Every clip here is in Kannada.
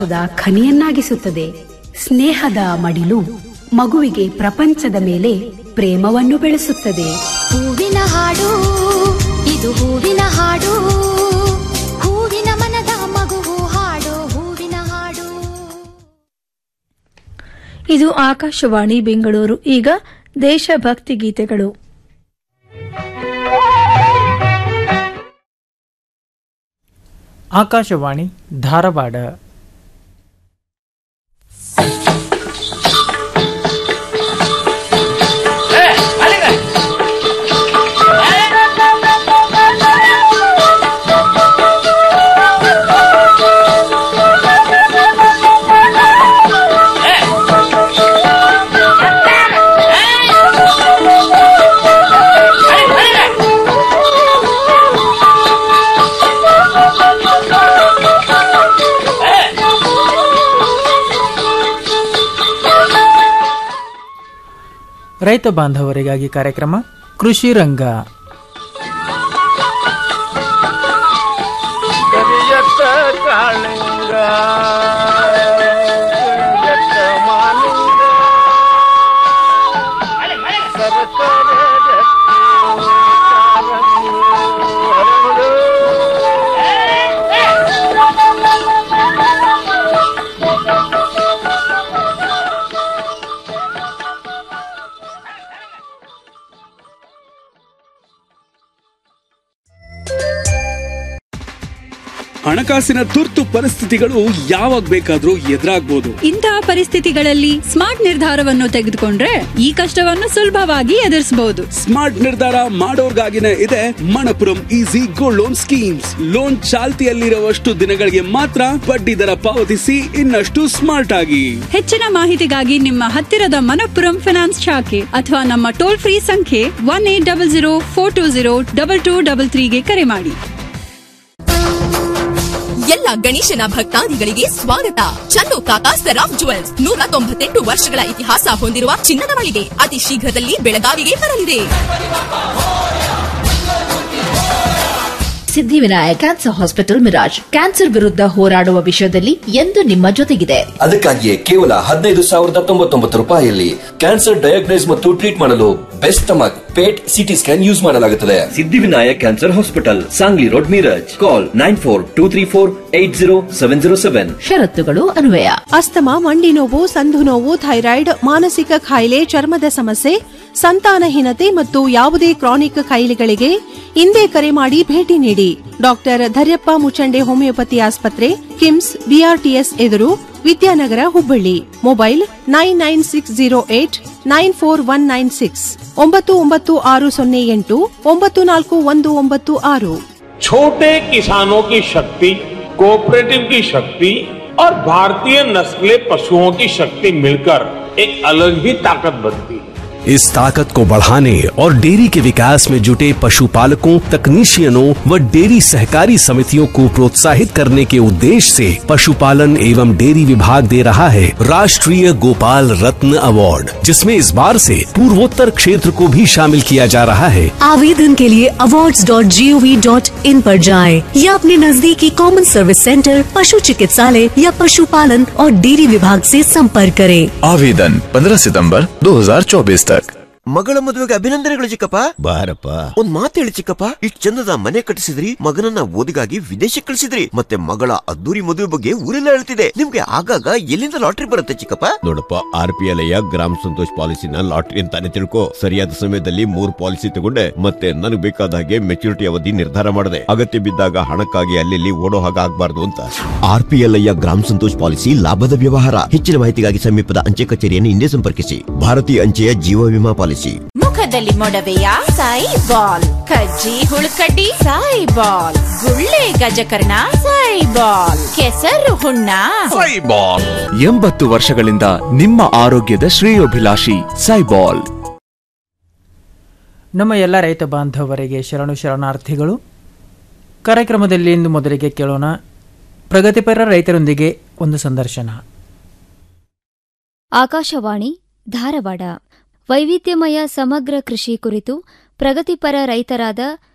ದ ಖನಿಯನ್ನಾಗಿಸುತ್ತದೆ ಸ್ನೇಹದ ಮಡಿಲು ಮಗುವಿಗೆ ಪ್ರಪಂಚದ ಮೇಲೆ ಪ್ರೇಮವನ್ನು ಬೆಳೆಸುತ್ತದೆ ಹೂವಿನ ಹಾಡು ಇದು ಹೂವಿನ ಹಾಡು ಹೂವಿನ ಮನದ ಮಗುವು ಹಾಡು ಹೂವಿನ ಹಾಡು ಇದು ಆಕಾಶವಾಣಿ ಬೆಂಗಳೂರು ಈಗ ದೇಶಭಕ್ತಿ ಗೀತೆಗಳು ಆಕಾಶವಾಣಿ ಧಾರವಾಡ ರೈತ ಬಾಂಧವರಿಗಾಗಿ ಕಾರ್ಯಕ್ರಮ ಕೃಷಿ ರಂಗ ಕರಿಯತ್ತ ಕಾಳಿಂಗ ಕರಿಯತ್ತ ಮಾಲಿಂಗ ಸರಸರ ರಕ್ತಿ ಕಾರಂಗಿ ಹರಳು. ಹಣಕಾಸಿನ ತುರ್ತು ಪರಿಸ್ಥಿತಿಗಳು ಯಾವಾಗ ಬೇಕಾದ್ರೂ ಎದುರಾಗ್ಬೋದು ಇಂತಹ ಪರಿಸ್ಥಿತಿಗಳಲ್ಲಿ ಸ್ಮಾರ್ಟ್ ನಿರ್ಧಾರವನ್ನು ತೆಗೆದುಕೊಂಡ್ರೆ ಈ ಕಷ್ಟವನ್ನು ಸುಲಭವಾಗಿ ಎದುರಿಸಬಹುದು ಸ್ಮಾರ್ಟ್ ನಿರ್ಧಾರ ಮಾಡೋರ್ಗಾಗಿನೇ ಇದೆ Manappuram easy gold loan schemes loan ಚಾಲ್ತಿಯಲ್ಲಿರುವಷ್ಟು ದಿನಗಳಿಗೆ ಮಾತ್ರ ಬಡ್ಡಿ ದರ ಪಾವತಿಸಿ ಇನ್ನಷ್ಟು ಸ್ಮಾರ್ಟ್ ಆಗಿ ಹೆಚ್ಚಿನ ಮಾಹಿತಿಗಾಗಿ ನಿಮ್ಮ ಹತ್ತಿರದ ಮನಪ್ಪುರಂ ಫಿನಾನ್ಸ್ ಶಾಖೆ ಅಥವಾ ನಮ್ಮ ಟೋಲ್ ಫ್ರೀ ಸಂಖ್ಯೆ one eight double zero four two zero double two double ತ್ರೀಗೆ ಕರೆ ಮಾಡಿ ಎಲ್ಲ ಗಣೇಶನ ಭಕ್ತಾದಿಗಳಿಗೆ ಸ್ವಾಗತ ಚಂದು ಕಾಕಾ ಸರಾಫ್ ಜುವೆಲ್ಸ್ ನೂರ ತೊಂಬತ್ತೆಂಟು ವರ್ಷಗಳ ಇತಿಹಾಸ ಹೊಂದಿರುವ ಚಿನ್ನದ ಮಳಿಗೆ ಅತಿ ಶೀಘ್ರದಲ್ಲಿ ಬೆಳಗಾವಿಗೆ ಬರಲಿದೆ Siddhivinayak cancer hospital Miraj cancer ವಿರುದ್ಧ ಹೋರಾಡುವ ವಿಷಯದಲ್ಲಿ ಎಂದು ನಿಮ್ಮ ಜೊತೆಗಿದೆ ಅದಕ್ಕಾಗಿಯೇ ಕೇವಲ ಹದಿನೈದು ಸಾವಿರದ ತೊಂಬತ್ತೊಂಬತ್ತು ರೂಪಾಯಿಯಲ್ಲಿ ಕ್ಯಾನ್ಸರ್ ಡಯಾಗ್ನೈಸ್ ಮತ್ತು ಟ್ರೀಟ್ ಮಾಡಲು best stomach PET CT scan use ಮಾಡಲಾಗುತ್ತದೆ Siddhivinayak cancer hospital Sangli road Miraj call nine four two three four eight zero seven zero seven ಷರತ್ತುಗಳು ಅನ್ವಯ ಅಸ್ತಮ ಮಂಡಿ ನೋವು ಸಂಧು ನೋವು ಥೈರಾಯ್ಡ್ ಮಾನಸಿಕ ಕಾಯಿಲೆ ಚರ್ಮದ ಸಮಸ್ಯೆ ಸಂತಾನಹೀನತೆ ಮತ್ತು ಯಾವುದೇ ಕ್ರಾನಿಕ್ ಕಾಯಿಲೆಗಳಿಗೆ ಇಂದೇ ಕರೆ ಮಾಡಿ ಭೇಟಿ ನೀಡಿ ಡಾಕ್ಟರ್ ಧರ್ಯಪ್ಪ ಮುಚಂಡೆ ಹೋಮಿಯೋಪತಿ ಆಸ್ಪತ್ರೆ ಕಿಮ್ಸ್ ಬಿಆರ್ಟಿಎಸ್ ಎದುರು Vidyanagar Hubballi mobile nine nine six zero eight nine four one nine six ಒಂಬತ್ತು ಒಂಬತ್ತು ಆರು ಸೊನ್ನೆ ಎಂಟು ಒಂಬತ್ತು ನಾಲ್ಕು ಒಂದು ಒಂಬತ್ತು ಆರು छोटे किसानों की शक्ति कोऑपरेटिव की शक्ति और भारतीय नस्ले पशुओं की शक्ति मिलकर एक अलग ही ताकत बनती है इस ताकत को बढ़ाने और डेयरी के विकास में जुटे पशुपालकों तकनीशियनों व डेयरी सहकारी समितियों को प्रोत्साहित करने के उद्देश्य से पशुपालन एवं डेयरी विभाग दे रहा है राष्ट्रीय गोपाल रत्न अवार्ड जिसमें इस बार से पूर्वोत्तर क्षेत्र को भी शामिल किया जा रहा है आवेदन के लिए awards.gov.in पर जाएं या अपने नजदीकी कॉमन सर्विस सेंटर पशु चिकित्सालय या पशुपालन और डेयरी विभाग से संपर्क करें आवेदन 15 सितंबर 2024 तक ಮಗಳ ಮದುವೆಗೆ ಅಭಿನಂದನೆಗಳು ಚಿಕ್ಕಪ್ಪ ಬಾರಪ್ಪ ಒಂದ್ ಮಾತು ಹೇಳಿ ಚಿಕ್ಕಪ್ಪ ಇಷ್ಟ್ ಚಂದದ ಮನೆ ಕಟ್ಟಿಸಿದ್ರಿ ಮಗನನ್ನ ಓದಿಗಾಗಿ ವಿದೇಶಕ್ಕೆ ಕಳಿಸಿದ್ರಿ ಮತ್ತೆ ಮಗಳ ಅದ್ದೂರಿ ಮದುವೆ ಬಗ್ಗೆ ಊರೆಲ್ಲ ಹೇಳ್ತಿದೆ ನಿಮ್ಗೆ ಆಗಾಗ ಎಲ್ಲಿಂದ ಲಾಟ್ರಿ ಬರುತ್ತೆ ಚಿಕ್ಕಪ್ಪ ನೋಡಪ್ಪ ಆರ್ ಪಿ ಎಲ್ ಗ್ರಾಮ ಸಂತೋಷ್ ಪಾಲಿಸಿನ ಲಾಟ್ರಿ ಅಂತಾನೆ ತಿಳ್ಕೊ ಸರಿಯಾದ ಸಮಯದಲ್ಲಿ ಮೂರ್ ಪಾಲಿಸಿ ತಗೊಂಡೆ ಮತ್ತೆ ನನಗೆ ಬೇಕಾದ ಹಾಗೆ ಮೆಚುರಿಟಿ ಅವಧಿ ನಿರ್ಧಾರ ಮಾಡಿದೆ ಅಗತ್ಯ ಬಿದ್ದಾಗ ಹಣಕ್ಕಾಗಿ ಅಲ್ಲಿ ಓಡೋ ಹಾಗೆ ಆಗ್ಬಾರ್ದು ಅಂತ ಆರ್ ಪಿ ಎಲ್ ಗ್ರಾಮ ಸಂತೋಷ್ ಪಾಲಿಸಿ ಲಾಭದ ವ್ಯವಹಾರ ಹೆಚ್ಚಿನ ಮಾಹಿತಿಗಾಗಿ ಸಮೀಪದ ಅಂಚೆ ಕಚೇರಿಯನ್ನು ಹಿಂದೆ ಸಂಪರ್ಕಿಸಿ ಭಾರತೀಯ ಅಂಚೆಯ ಜೀವ ವಿಮಾ ಪಾಲಿಸಿ ಮುಖದಲ್ಲಿ ಮೊಡವೆಯ ಸಾಯಿ ಬಾಲ್ ಕಜ್ಜಿ ಹುಳುಕಡ್ಡಿ ಸಾಯಿ ಬಾಲ್ ಗುಳ್ಳೆ ಗಜಕರ್ಣ ಸಾಯಿ ಬಾಲ್ ಕೆಸರು ಹುಣ್ಣ ಸೈಬಾಲ್ ಎಂಬತ್ತು ವರ್ಷಗಳಿಂದ ನಿಮ್ಮ ಆರೋಗ್ಯದ ಶ್ರೇಯೋಭಿಲಾಷಿ ಸೈಬಾಲ್ ನಮ್ಮ ಎಲ್ಲ ರೈತ ಬಾಂಧವರಿಗೆ ಶರಣು ಶರಣಾರ್ಥಿಗಳು ಕಾರ್ಯಕ್ರಮದಲ್ಲಿ ಇಂದು ಮೊದಲಿಗೆ ಕೇಳೋಣ ಪ್ರಗತಿಪರ ರೈತರೊಂದಿಗೆ ಒಂದು ಸಂದರ್ಶನ ಆಕಾಶವಾಣಿ ಧಾರವಾಡ ವೈವಿಧ್ಯಮಯ ಸಮಗ್ರ ಕೃಷಿ ಕುರಿತು ಪ್ರಗತಿಪರ ರೈತರಾದ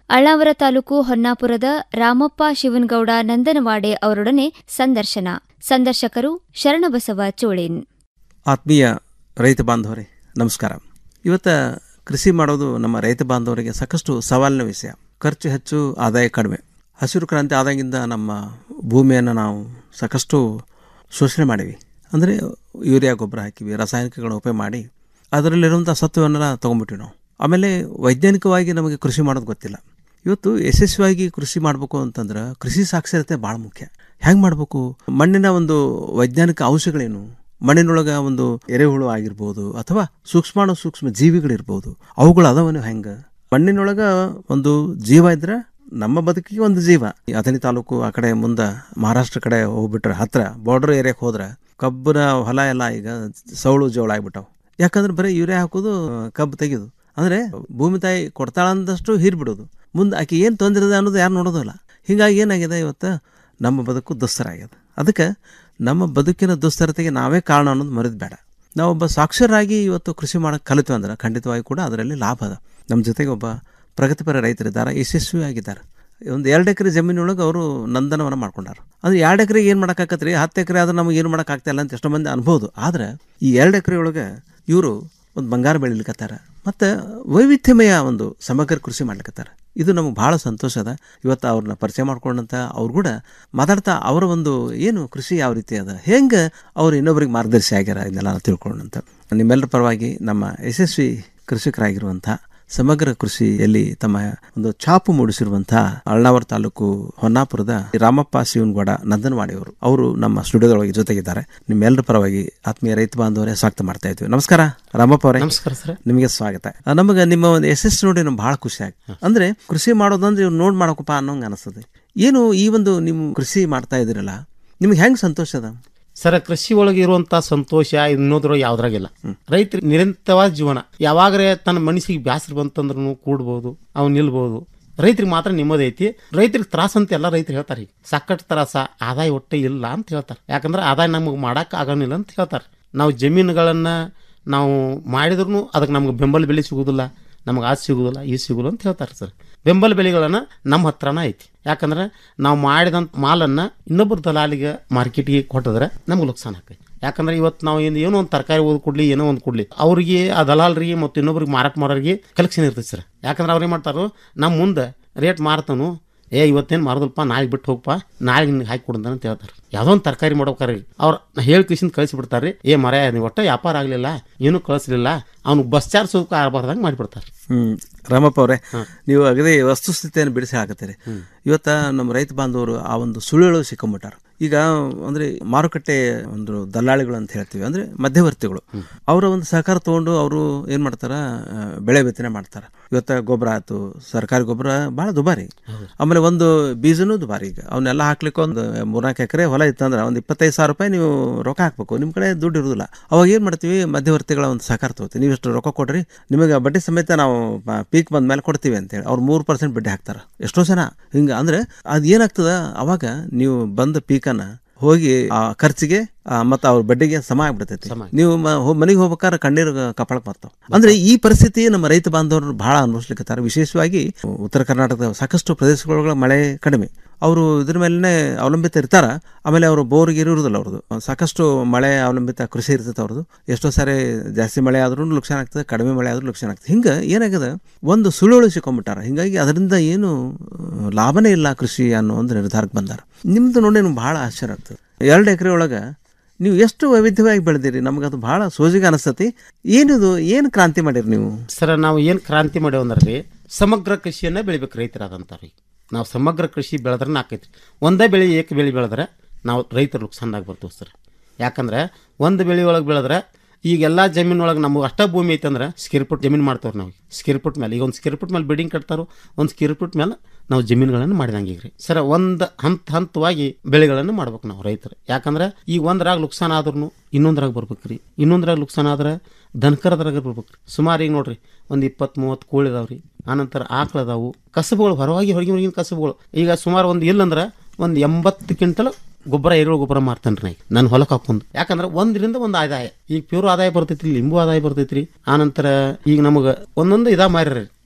ಅಳ್ಳಾವರ ತಾಲೂಕು ಹೊನ್ನಾಪುರದ ರಾಮಪ್ಪ ಶಿವನಗೌಡ ನಂದನವಾಡೆ ಅವರೊಡನೆ ಸಂದರ್ಶನ ಸಂದರ್ಶಕರು ಶರಣಬಸವ ಚೋಳೇನ್ ಆತ್ಮೀಯ ರೈತ ಬಾಂಧವರೇ ನಮಸ್ಕಾರ ಇವತ್ತ ಕೃಷಿ ಮಾಡೋದು ನಮ್ಮ ರೈತ ಬಾಂಧವರಿಗೆ ಸಾಕಷ್ಟು ಸವಾಲಿನ ವಿಷಯ ಖರ್ಚು ಹೆಚ್ಚು ಆದಾಯ ಕಡಿಮೆ ಹಸಿರು ಕ್ರಾಂತಿ ಆದಾಗಿಂದ ನಮ್ಮ ಭೂಮಿಯನ್ನು ನಾವು ಸಾಕಷ್ಟು ಶೋಷಣೆ ಮಾಡೀವಿ ಅಂದರೆ ಯೂರಿಯಾ ಗೊಬ್ಬರ ಹಾಕಿವಿ ರಾಸಾಯನಿಕಗಳನ್ನ ಉಪಯೋಗ ಮಾಡಿ ಅದರಲ್ಲಿರುವಂಥ ಸತ್ವವನ್ನೆಲ್ಲ ತೊಗೊಂಬಿಟ್ಟಿವಿ ನಾವು ಆಮೇಲೆ ವೈಜ್ಞಾನಿಕವಾಗಿ ನಮಗೆ ಕೃಷಿ ಮಾಡೋದು ಗೊತ್ತಿಲ್ಲ ಇವತ್ತು ಯಶಸ್ವಿಯಾಗಿ ಕೃಷಿ ಮಾಡಬೇಕು ಅಂತಂದ್ರೆ ಕೃಷಿ ಸಾಕ್ಷರತೆ ಭಾಳ ಮುಖ್ಯ ಹೆಂಗೆ ಮಾಡಬೇಕು ಮಣ್ಣಿನ ಒಂದು ವೈಜ್ಞಾನಿಕ ಅಂಶಗಳೇನು ಮಣ್ಣಿನೊಳಗೆ ಒಂದು ಎರೆಹುಳು ಆಗಿರ್ಬೋದು ಅಥವಾ ಸೂಕ್ಷ್ಮಾಣು ಸೂಕ್ಷ್ಮ ಜೀವಿಗಳಿರ್ಬೋದು ಅವುಗಳು ಅದಾವನು ಹೆಂಗೆ ಮಣ್ಣಿನೊಳಗೆ ಒಂದು ಜೀವ ಇದ್ರೆ ನಮ್ಮ ಬದುಕಿಗೆ ಒಂದು ಜೀವ ಈ ಅಥಣಿ ತಾಲೂಕು ಆ ಕಡೆ ಮುಂದೆ ಮಹಾರಾಷ್ಟ್ರ ಕಡೆ ಹೋಗ್ಬಿಟ್ರೆ ಹತ್ರ ಬಾರ್ಡರ್ ಏರಿಯಾಕ್ಕೆ ಹೋದ್ರೆ ಕಬ್ಬಿನ ಹೊಲ ಎಲ್ಲ ಈಗ ಸೌಳು ಜೋಳ ಆಗ್ಬಿಟ್ಟವು ಯಾಕಂದ್ರೆ ಬರೀ ಯೂರಿಯಾ ಹಾಕೋದು ಕಬ್ಬು ತೆಗೆದು ಅಂದರೆ ಭೂಮಿ ತಾಯಿ ಕೊಡ್ತಾಳಂದಷ್ಟು ಹೀರ್ಬಿಡೋದು ಮುಂದೆ ಆಕೆ ಏನು ತೊಂದರೆ ಇದೆ ಅನ್ನೋದು ಯಾರು ನೋಡೋದಿಲ್ಲ ಹೀಗಾಗಿ ಏನಾಗಿದೆ ಇವತ್ತು ನಮ್ಮ ಬದುಕು ದುಸ್ತರ ಆಗ್ಯದ ಅದಕ್ಕೆ ನಮ್ಮ ಬದುಕಿನ ದುಸ್ತರತೆಗೆ ನಾವೇ ಕಾರಣ ಅನ್ನೋದು ಮರೆದು ಬೇಡ ನಾವೊಬ್ಬ ಸಾಕ್ಷರರಾಗಿ ಇವತ್ತು ಕೃಷಿ ಮಾಡೋಕ್ಕೆ ಕಲಿತು ಅಂದ್ರೆ ಖಂಡಿತವಾಗಿ ಕೂಡ ಅದರಲ್ಲಿ ಲಾಭ ಅದ ನಮ್ಮ ಜೊತೆಗೆ ಒಬ್ಬ ಪ್ರಗತಿಪರ ರೈತರಿದ್ದಾರೆ ಯಶಸ್ವಿಯಾಗಿದ್ದಾರೆ ಒಂದು ಎರಡು ಎಕರೆ ಜಮೀನೊಳಗೆ ಅವರು ನಂದನವನ ಮಾಡ್ಕೊಂಡಾರ ಅಂದ್ರೆ ಎರಡು ಎಕರೆಗೆ ಏನು ಮಾಡೋಕ್ಕಾಗತ್ತೆ ರೀ ಹತ್ತು ಎಕರೆ ಆದ್ರೆ ನಮಗೆ ಏನು ಮಾಡೋಕ್ಕಾಗ್ತಾ ಅಂತ ಎಷ್ಟೋ ಮಂದಿ ಅನ್ಬೋದು ಆದ್ರೆ ಈ ಎರಡು ಎಕರೆ ಒಳಗೆ ಇವರು ಒಂದು ಬಂಗಾರ ಬೆಳಿಲಿಕ್ಕತ್ತಾರ ಮತ್ತು ವೈವಿಧ್ಯಮಯ ಒಂದು ಸಮಗ್ರ ಕೃಷಿ ಮಾಡ್ಲಿಕ್ಕತ್ತಾರ ಇದು ನಮಗೆ ಭಾಳ ಸಂತೋಷ ಅದ ಇವತ್ತು ಅವ್ರನ್ನ ಪರಿಚಯ ಮಾಡ್ಕೊಂಡಂತ ಅವ್ರು ಕೂಡ ಮಾತಾಡ್ತಾ ಅವರ ಒಂದು ಏನು ಕೃಷಿ ಯಾವ ರೀತಿ ಅದ ಹೆಂಗೆ ಅವ್ರು ಇನ್ನೊಬ್ರಿಗೆ ಮಾರ್ಗದರ್ಶಿ ಆಗ್ಯಾರ ಇದನ್ನೆಲ್ಲ ತಿಳ್ಕೊಂಡಂತ ನಿಮ್ಮೆಲ್ಲರ ಪರವಾಗಿ ನಮ್ಮ ಯಶಸ್ವಿ ಕೃಷಿಕರಾಗಿರುವಂಥ ಸಮಗ್ರ ಕೃಷಿಯಲ್ಲಿ ತಮ್ಮ ಒಂದು ಛಾಪು ಮೂಡಿಸಿರುವಂಥ ಅಳ್ನಾವರ ತಾಲೂಕು ಹೊನ್ನಾಪುರದ ರಾಮಪ್ಪ ಶಿವನಗೌಡ ನಂದನವಾಡಿ ಅವರು ಅವರು ನಮ್ಮ ಸ್ಟುಡಿಯೋದೊಳಗೆ ಜೊತೆಗಿದ್ದಾರೆ ನಿಮ್ಮೆಲ್ಲರ ಪರವಾಗಿ ಆತ್ಮೀಯ ರೈತ ಬಾಂಧವರೇ ಸ್ವಾಗತ ಮಾಡ್ತಾ ಇದ್ವಿ ನಮಸ್ಕಾರ ರಾಮಪ್ಪ ಅವರೇ ನಮಸ್ಕಾರ ಸರ್ ನಿಮಗೆ ಸ್ವಾಗತ ಆ, ನಮಗೆ ನಿಮ್ಮ ಒಂದು ಯಶಸ್ಸು ನೋಡಿ ನಮ್ಗೆ ಭಾಳ ಖುಷಿ ಆಗಿ ಅಂದ್ರೆ ಕೃಷಿ ಮಾಡೋದಂದ್ರೆ ಇವ್ರು ನೋಡಿ ಮಾಡೋಕಪ್ಪ ಅನ್ನೋಂಗೆ ಅನಿಸ್ತದೆ ಏನು ಈ ಒಂದು ನೀವು ಕೃಷಿ ಮಾಡ್ತಾ ಇದ್ದೀರಲ್ಲ ನಿಮ್ಗೆ ಹೆಂಗೆ ಸಂತೋಷ ಅದ ಸರ್ ಕೃಷಿ ಒಳಗೆ ಇರುವಂತ ಸಂತೋಷ ಇನ್ನೋದ್ರೊಳಗೆ ಯಾವ್ದ್ರಾಗಿಲ್ಲ ರೈತರಿಗೆ ನಿರಂತರವಾದ ಜೀವನ ಯಾವಾಗರೇ ತನ್ನ ಮನಸ್ಸಿಗೆ ಬ್ಯಾಸರ ಬಂತಂದ್ರೂ ಕೂಡ್ಬೋದು ಅವ್ನು ನಿಲ್ಬೋದು ರೈತರಿಗೆ ಮಾತ್ರ ನೆಮ್ಮದಿ ಐತಿ ರೈತರಿಗೆ ತ್ರಾಸ ಅಂತ ಎಲ್ಲ ರೈತರು ಹೇಳ್ತಾರೆ ಈಗ ಸಾಕಷ್ಟು ತ್ರಾಸ ಆದಾಯ ಒಟ್ಟೆ ಇಲ್ಲ ಅಂತ ಹೇಳ್ತಾರೆ ಯಾಕಂದ್ರೆ ಆದಾಯ ನಮಗೆ ಮಾಡಕ್ಕೆ ಆಗೋನಿಲ್ಲ ಅಂತ ಹೇಳ್ತಾರೆ ನಾವು ಜಮೀನುಗಳನ್ನು ನಾವು ಮಾಡಿದ್ರು ಅದಕ್ಕೆ ನಮ್ಗೆ ಬೆಂಬಲ ಬೆಲೆ ಸಿಗೋದಿಲ್ಲ ನಮ್ಗೆ ಅದು ಸಿಗೋದಿಲ್ಲ ಇದು ಸಿಗೋಲ್ಲ ಅಂತ ಹೇಳ್ತಾರೆ ಸರ್ ಬೆಂಬಲ ಬೆಲೆಗಳನ್ನು ನಮ್ಮ ಹತ್ರನ ಐತಿ ಯಾಕಂದ್ರೆ ನಾವು ಮಾಡಿದಂಥ ಮಾಲನ್ನು ಇನ್ನೊಬ್ಬರು ದಲಾಲಿಗೆ ಮಾರ್ಕೆಟ್ಗೆ ಕೊಟ್ಟಿದ್ರೆ ನಮ್ಗೆ ನುಕ್ಸಾನ ಆಕೈತಿ ಯಾಕಂದ್ರೆ ಇವತ್ತು ನಾವು ಏನು ಏನೋ ಒಂದು ತರಕಾರಿ ಓದ್ ಕೊಡ್ಲಿ ಏನೋ ಒಂದು ಕೊಡ್ಲಿ ಅವ್ರಿಗೆ ಆ ದಲಾಲರಿಗೆ ಮತ್ತು ಇನ್ನೊಬ್ರಿಗೆ ಮಾರಾಟ ಮಾಡೋರಿಗೆ ಕಲೆಕ್ಷನ್ ಇರ್ತೈತೆ ಸರ್ ಯಾಕಂದ್ರೆ ಅವ್ರು ಏನು ಮಾಡ್ತಾರೋ ನಮ್ಮ ಮುಂದೆ ರೇಟ್ ಮಾರ್ತಾನು ಏ ಇವತ್ತೇನು ಮಾರದಲ್ಪ ನಾಳೆ ಬಿಟ್ಟು ಹೋಗಪ್ಪ ನಾಳೆ ನಿನ್ಗೆ ಹಾಕಿ ಕೊಡಂತ ಅಂತ ಹೇಳ್ತಾರೆ ಯಾವುದೋ ಒಂದು ತರಕಾರಿ ಮಾಡ್ಬೇಕಾರೆ ಅವ್ರು ಹೇಳಿ ಕಿಸಿಂದ ಕಳಿಸಿಬಿಡ್ತಾರೆ ಏ ಮರ ನೀವು ಒಟ್ಟ ವ್ಯಾಪಾರ ಆಗಲಿಲ್ಲ ಏನೂ ಕಳಿಸ್ಲಿಲ್ಲ ಅವ್ನು ಬಸ್ ಚಾರ್ಜ್ ಸುಖ ಆಗಬಾರ್ದಂಗೆ ಮಾಡಿಬಿಡ್ತಾರೆ ಹ್ಮ್ ರಾಮಪ್ಪ ಅವರೇ ನೀವು ಅಗದಿ ವಸ್ತುಸ್ಥಿತಿಯನ್ನು ಬಿಡಿಸಿ ಹಾಕತ್ತೀರಿ ಇವತ್ತ ನಮ್ಮ ರೈತ ಬಾಂಧವರು ಆ ಒಂದು ಸುಳಿಗಳು ಸಿಕ್ಕೊಂಬಿಟ್ಟಾರ ಈಗ ಅಂದ್ರೆ ಮಾರುಕಟ್ಟೆ ಒಂದು ದಲ್ಲಾಳಿಗಳು ಅಂತ ಹೇಳ್ತೀವಿ ಅಂದ್ರೆ ಮಧ್ಯವರ್ತಿಗಳು ಅವರ ಒಂದು ಸಹಕಾರ ತಗೊಂಡು ಅವರು ಏನ್ ಮಾಡ್ತಾರ ಆ, ಬೆಳೆ ಬಿತ್ತನೆ ಮಾಡ್ತಾರ ಇವತ್ತ ಗೊಬ್ಬರ ಆಯ್ತು ಸರ್ಕಾರಿ ಗೊಬ್ಬರ ಭಾಳ ದುಬಾರಿ ಆಮೇಲೆ ಒಂದು ಬೀಜನೂ ದುಬಾರಿ ಈಗ ಅವನ್ನೆಲ್ಲ ಹಾಕ್ಲಿಕ್ಕೆ ಒಂದು ಮೂರ್ನಾಲ್ಕು ಎಕರೆ ಹೊಲ ಇತ್ತಂದ್ರೆ ಒಂದು ಇಪ್ಪತ್ತೈದು ಸಾವಿರ ರೂಪಾಯಿ ನೀವು ರೊಕ್ಕ ಹಾಕ್ಬೇಕು ನಿಮ್ಮ ಕಡೆ ದುಡ್ಡು ಇರೋದಿಲ್ಲ ಅವಾಗ ಏನು ಮಾಡ್ತೀವಿ ಮಧ್ಯವರ್ತಿಗಳ ಒಂದು ಸಹಕಾರ ತಗೋತೀವಿ ನೀವು ಇಷ್ಟು ರೊಕ್ಕ ಕೊಡ್ರಿ ನಿಮಗೆ ಬಡ್ಡಿ ಸಮೇತ ನಾವು ಪೀಕ್ ಬಂದ ಮೇಲೆ ಕೊಡ್ತೀವಿ ಅಂತೇಳಿ ಅವ್ರು ಮೂರು ಪರ್ಸೆಂಟ್ ಬಡ್ಡಿ ಹಾಕ್ತಾರೆ ಎಷ್ಟೋ ಜನ ಹಿಂಗೆ ಅಂದ್ರೆ ಅದು ಏನಾಗ್ತದ ಅವಾಗ ನೀವು ಬಂದ ಪೀಕನ್ನ ಹೋಗಿ ಆ ಖರ್ಚಿಗೆ ಮತ್ತು ಅವ್ರ ಬಡ್ಡಿಗೆ ಸಮ ಆಗ್ಬಿಡ್ತೈತಿ ನೀವು ಮನೆಗೆ ಹೋಗ್ಬೇಕಾದ್ರೆ ಕಣ್ಣೀರು ಕಪಾಳಕ್ಕೆ ಬರ್ತಾವ ಅಂದ್ರೆ ಈ ಪರಿಸ್ಥಿತಿ ನಮ್ಮ ರೈತ ಬಾಂಧವರು ಬಹಳ ಅನುಭವಿಸ್ಲಿಕ್ಕತ್ತಾರ ವಿಶೇಷವಾಗಿ ಉತ್ತರ ಕರ್ನಾಟಕದ ಸಾಕಷ್ಟು ಪ್ರದೇಶಗಳ ಮಳೆ ಕಡಿಮೆ ಅವರು ಇದ್ರ ಮೇಲೇ ಅವಲಂಬಿತ ಇರ್ತಾರ ಆಮೇಲೆ ಅವರು ಬೋರ್ಗೆ ಇರೋದಿಲ್ಲ ಅವ್ರದ್ದು ಸಾಕಷ್ಟು ಮಳೆ ಅವಲಂಬಿತ ಕೃಷಿ ಇರ್ತೈತೆ ಅವ್ರದ್ದು ಎಷ್ಟೋ ಸಾರಿ ಜಾಸ್ತಿ ಮಳೆ ಆದ್ರೂ ನುಕ್ಸಾನ್ ಆಗ್ತದೆ ಕಡಿಮೆ ಮಳೆ ಆದ್ರೂ ನುಕ್ಸಾನ್ ಆಗ್ತದೆ ಹಿಂಗೆ ಏನಾಗಿದೆ ಒಂದು ಸುಳುವಳು ಸಿಕ್ಕೊಂಡ್ಬಿಟ್ಟಾರ ಹಿಂಗಾಗಿ ಅದರಿಂದ ಏನು ಆ, ಲಾಭನೇ ಇಲ್ಲ ಕೃಷಿ ಅನ್ನೋ ಒಂದು ನಿರ್ಧಾರಕ್ಕೆ ಬಂದಾರ ನಿಮ್ದು ನೋಡಿ ನಮ್ಗೆ ಭಾಳ ಆಶ್ಚರ್ಯ ಆಗ್ತದೆ ಎರಡು ಎಕರೆ ಒಳಗೆ ನೀವು ಎಷ್ಟು ವೈವಿಧ್ಯವಾಗಿ ಬೆಳೆದಿರಿ ನಮ್ಗೆ ಅದು ಭಾಳ ಸೋಜಿಗೆ ಅನಿಸ್ತತಿ ಏನಿದು ಏನು ಕ್ರಾಂತಿ ಮಾಡಿರಿ ನೀವು ಸರ್ ನಾವು ಏನು ಕ್ರಾಂತಿ ಮಾಡೇವು ಅಂದ್ರೆ ರೀ ಸಮಗ್ರ ಕೃಷಿಯನ್ನ ಬೆಳಿಬೇಕು ರೈತರಾದಂಥವ್ರಿ ನಾವು ಸಮಗ್ರ ಕೃಷಿ ಬೆಳೆದ್ರೆ ನಾಕೈತಿ ಒಂದೇ ಬೆಳೆ ಏಕ ಬೆಳೆ ಬೆಳೆದ್ರೆ ನಾವು ರೈತರು ನುಕ್ಸಾನ್ದಾಗ ಬರ್ತೀವಿ ಸರ್ ಯಾಕಂದ್ರೆ ಒಂದು ಬೆಳೆ ಒಳಗೆ ಬೆಳೆದ್ರೆ ಈಗೆಲ್ಲ ಜಮೀನೊಳಗೆ ನಮಗೆ ಅಷ್ಟ ಭೂಮಿ ಐತಂದ್ರೆ ಸ್ಕ್ವೇರ್ ಫುಟ್ ಜಮೀನು ಮಾಡ್ತೇವೆ ನಾವು ಸ್ಕ್ವೇರ್ ಫುಟ್ ಮೇಲೆ ಈಗ ಒಂದು ಸ್ಕ್ವೇರ್ ಫುಟ್ ಮೇಲೆ ಬಿಲ್ಡಿಂಗ್ ಕಟ್ತಾರೋ ಒಂದು ಸ್ಕ್ವೇರ್ ಫುಟ್ ಮೇಲೆ ನಾವು ಜಮೀನುಗಳನ್ನು ಮಾಡಿದಂಗೆ ಈಗ ರೀ ಸರ್ ಒಂದು ಹಂತ ಹಂತವಾಗಿ ಬೆಳೆಗಳನ್ನು ಮಾಡ್ಬೇಕು ನಾವು ರೈತರು ಯಾಕಂದ್ರೆ ಈಗ ಒಂದ್ರಾಗ ನುಕ್ಸಾನ ಆದ್ರೂ ಇನ್ನೊಂದ್ರಾಗ ಬರ್ಬೇಕು ರೀ ಇನ್ನೊಂದ್ರಾಗ ನುಕ್ಸಾನ ಆದ್ರೆ ದನಕರದ್ರಾಗ ಬರ್ಬೇಕು ರೀ ಸುಮಾರು ಈಗ ನೋಡ್ರಿ ಒಂದು ಇಪ್ಪತ್ತು ಮೂವತ್ತು ಕೋಳಿ ಅದಾವ ರೀ ಆನಂತರ ಆಕಳ ಅದಾವು ಕಸಬುಗಳು ಹೊರವಾಗಿ ಹೊರಗಿನ ಹೊರಗಿನ ಕಸಬುಗಳು ಈಗ ಸುಮಾರು ಒಂದು ಇಲ್ಲಂದ್ರೆ ಒಂದು ಎಂಬತ್ತು ಕ್ವಿಂಟಲ್ ಗೊಬ್ಬರ ಎರೆಹುಳು ಗೊಬ್ಬರ ಮಾರ್ತೇನೆ ರೀ ನಾನು ಹೊಲಕ್ಕೆ ಹಾಕೊಂಡು ಯಾಕಂದ್ರೆ ಒಂದರಿಂದ ಒಂದು ಆದಾಯ ಈಗ ಪ್ಯೂರ್ ಆದಾಯ ಬರ್ತೈತ್ರಿ ಲಿಂಬು ಆದಾಯ ಬರ್ತೈತ್ರಿ ಆನಂತರ ಈಗ ನಮಗೆ ಒಂದೊಂದು ಇದಾ ಮಾರ್ರಿ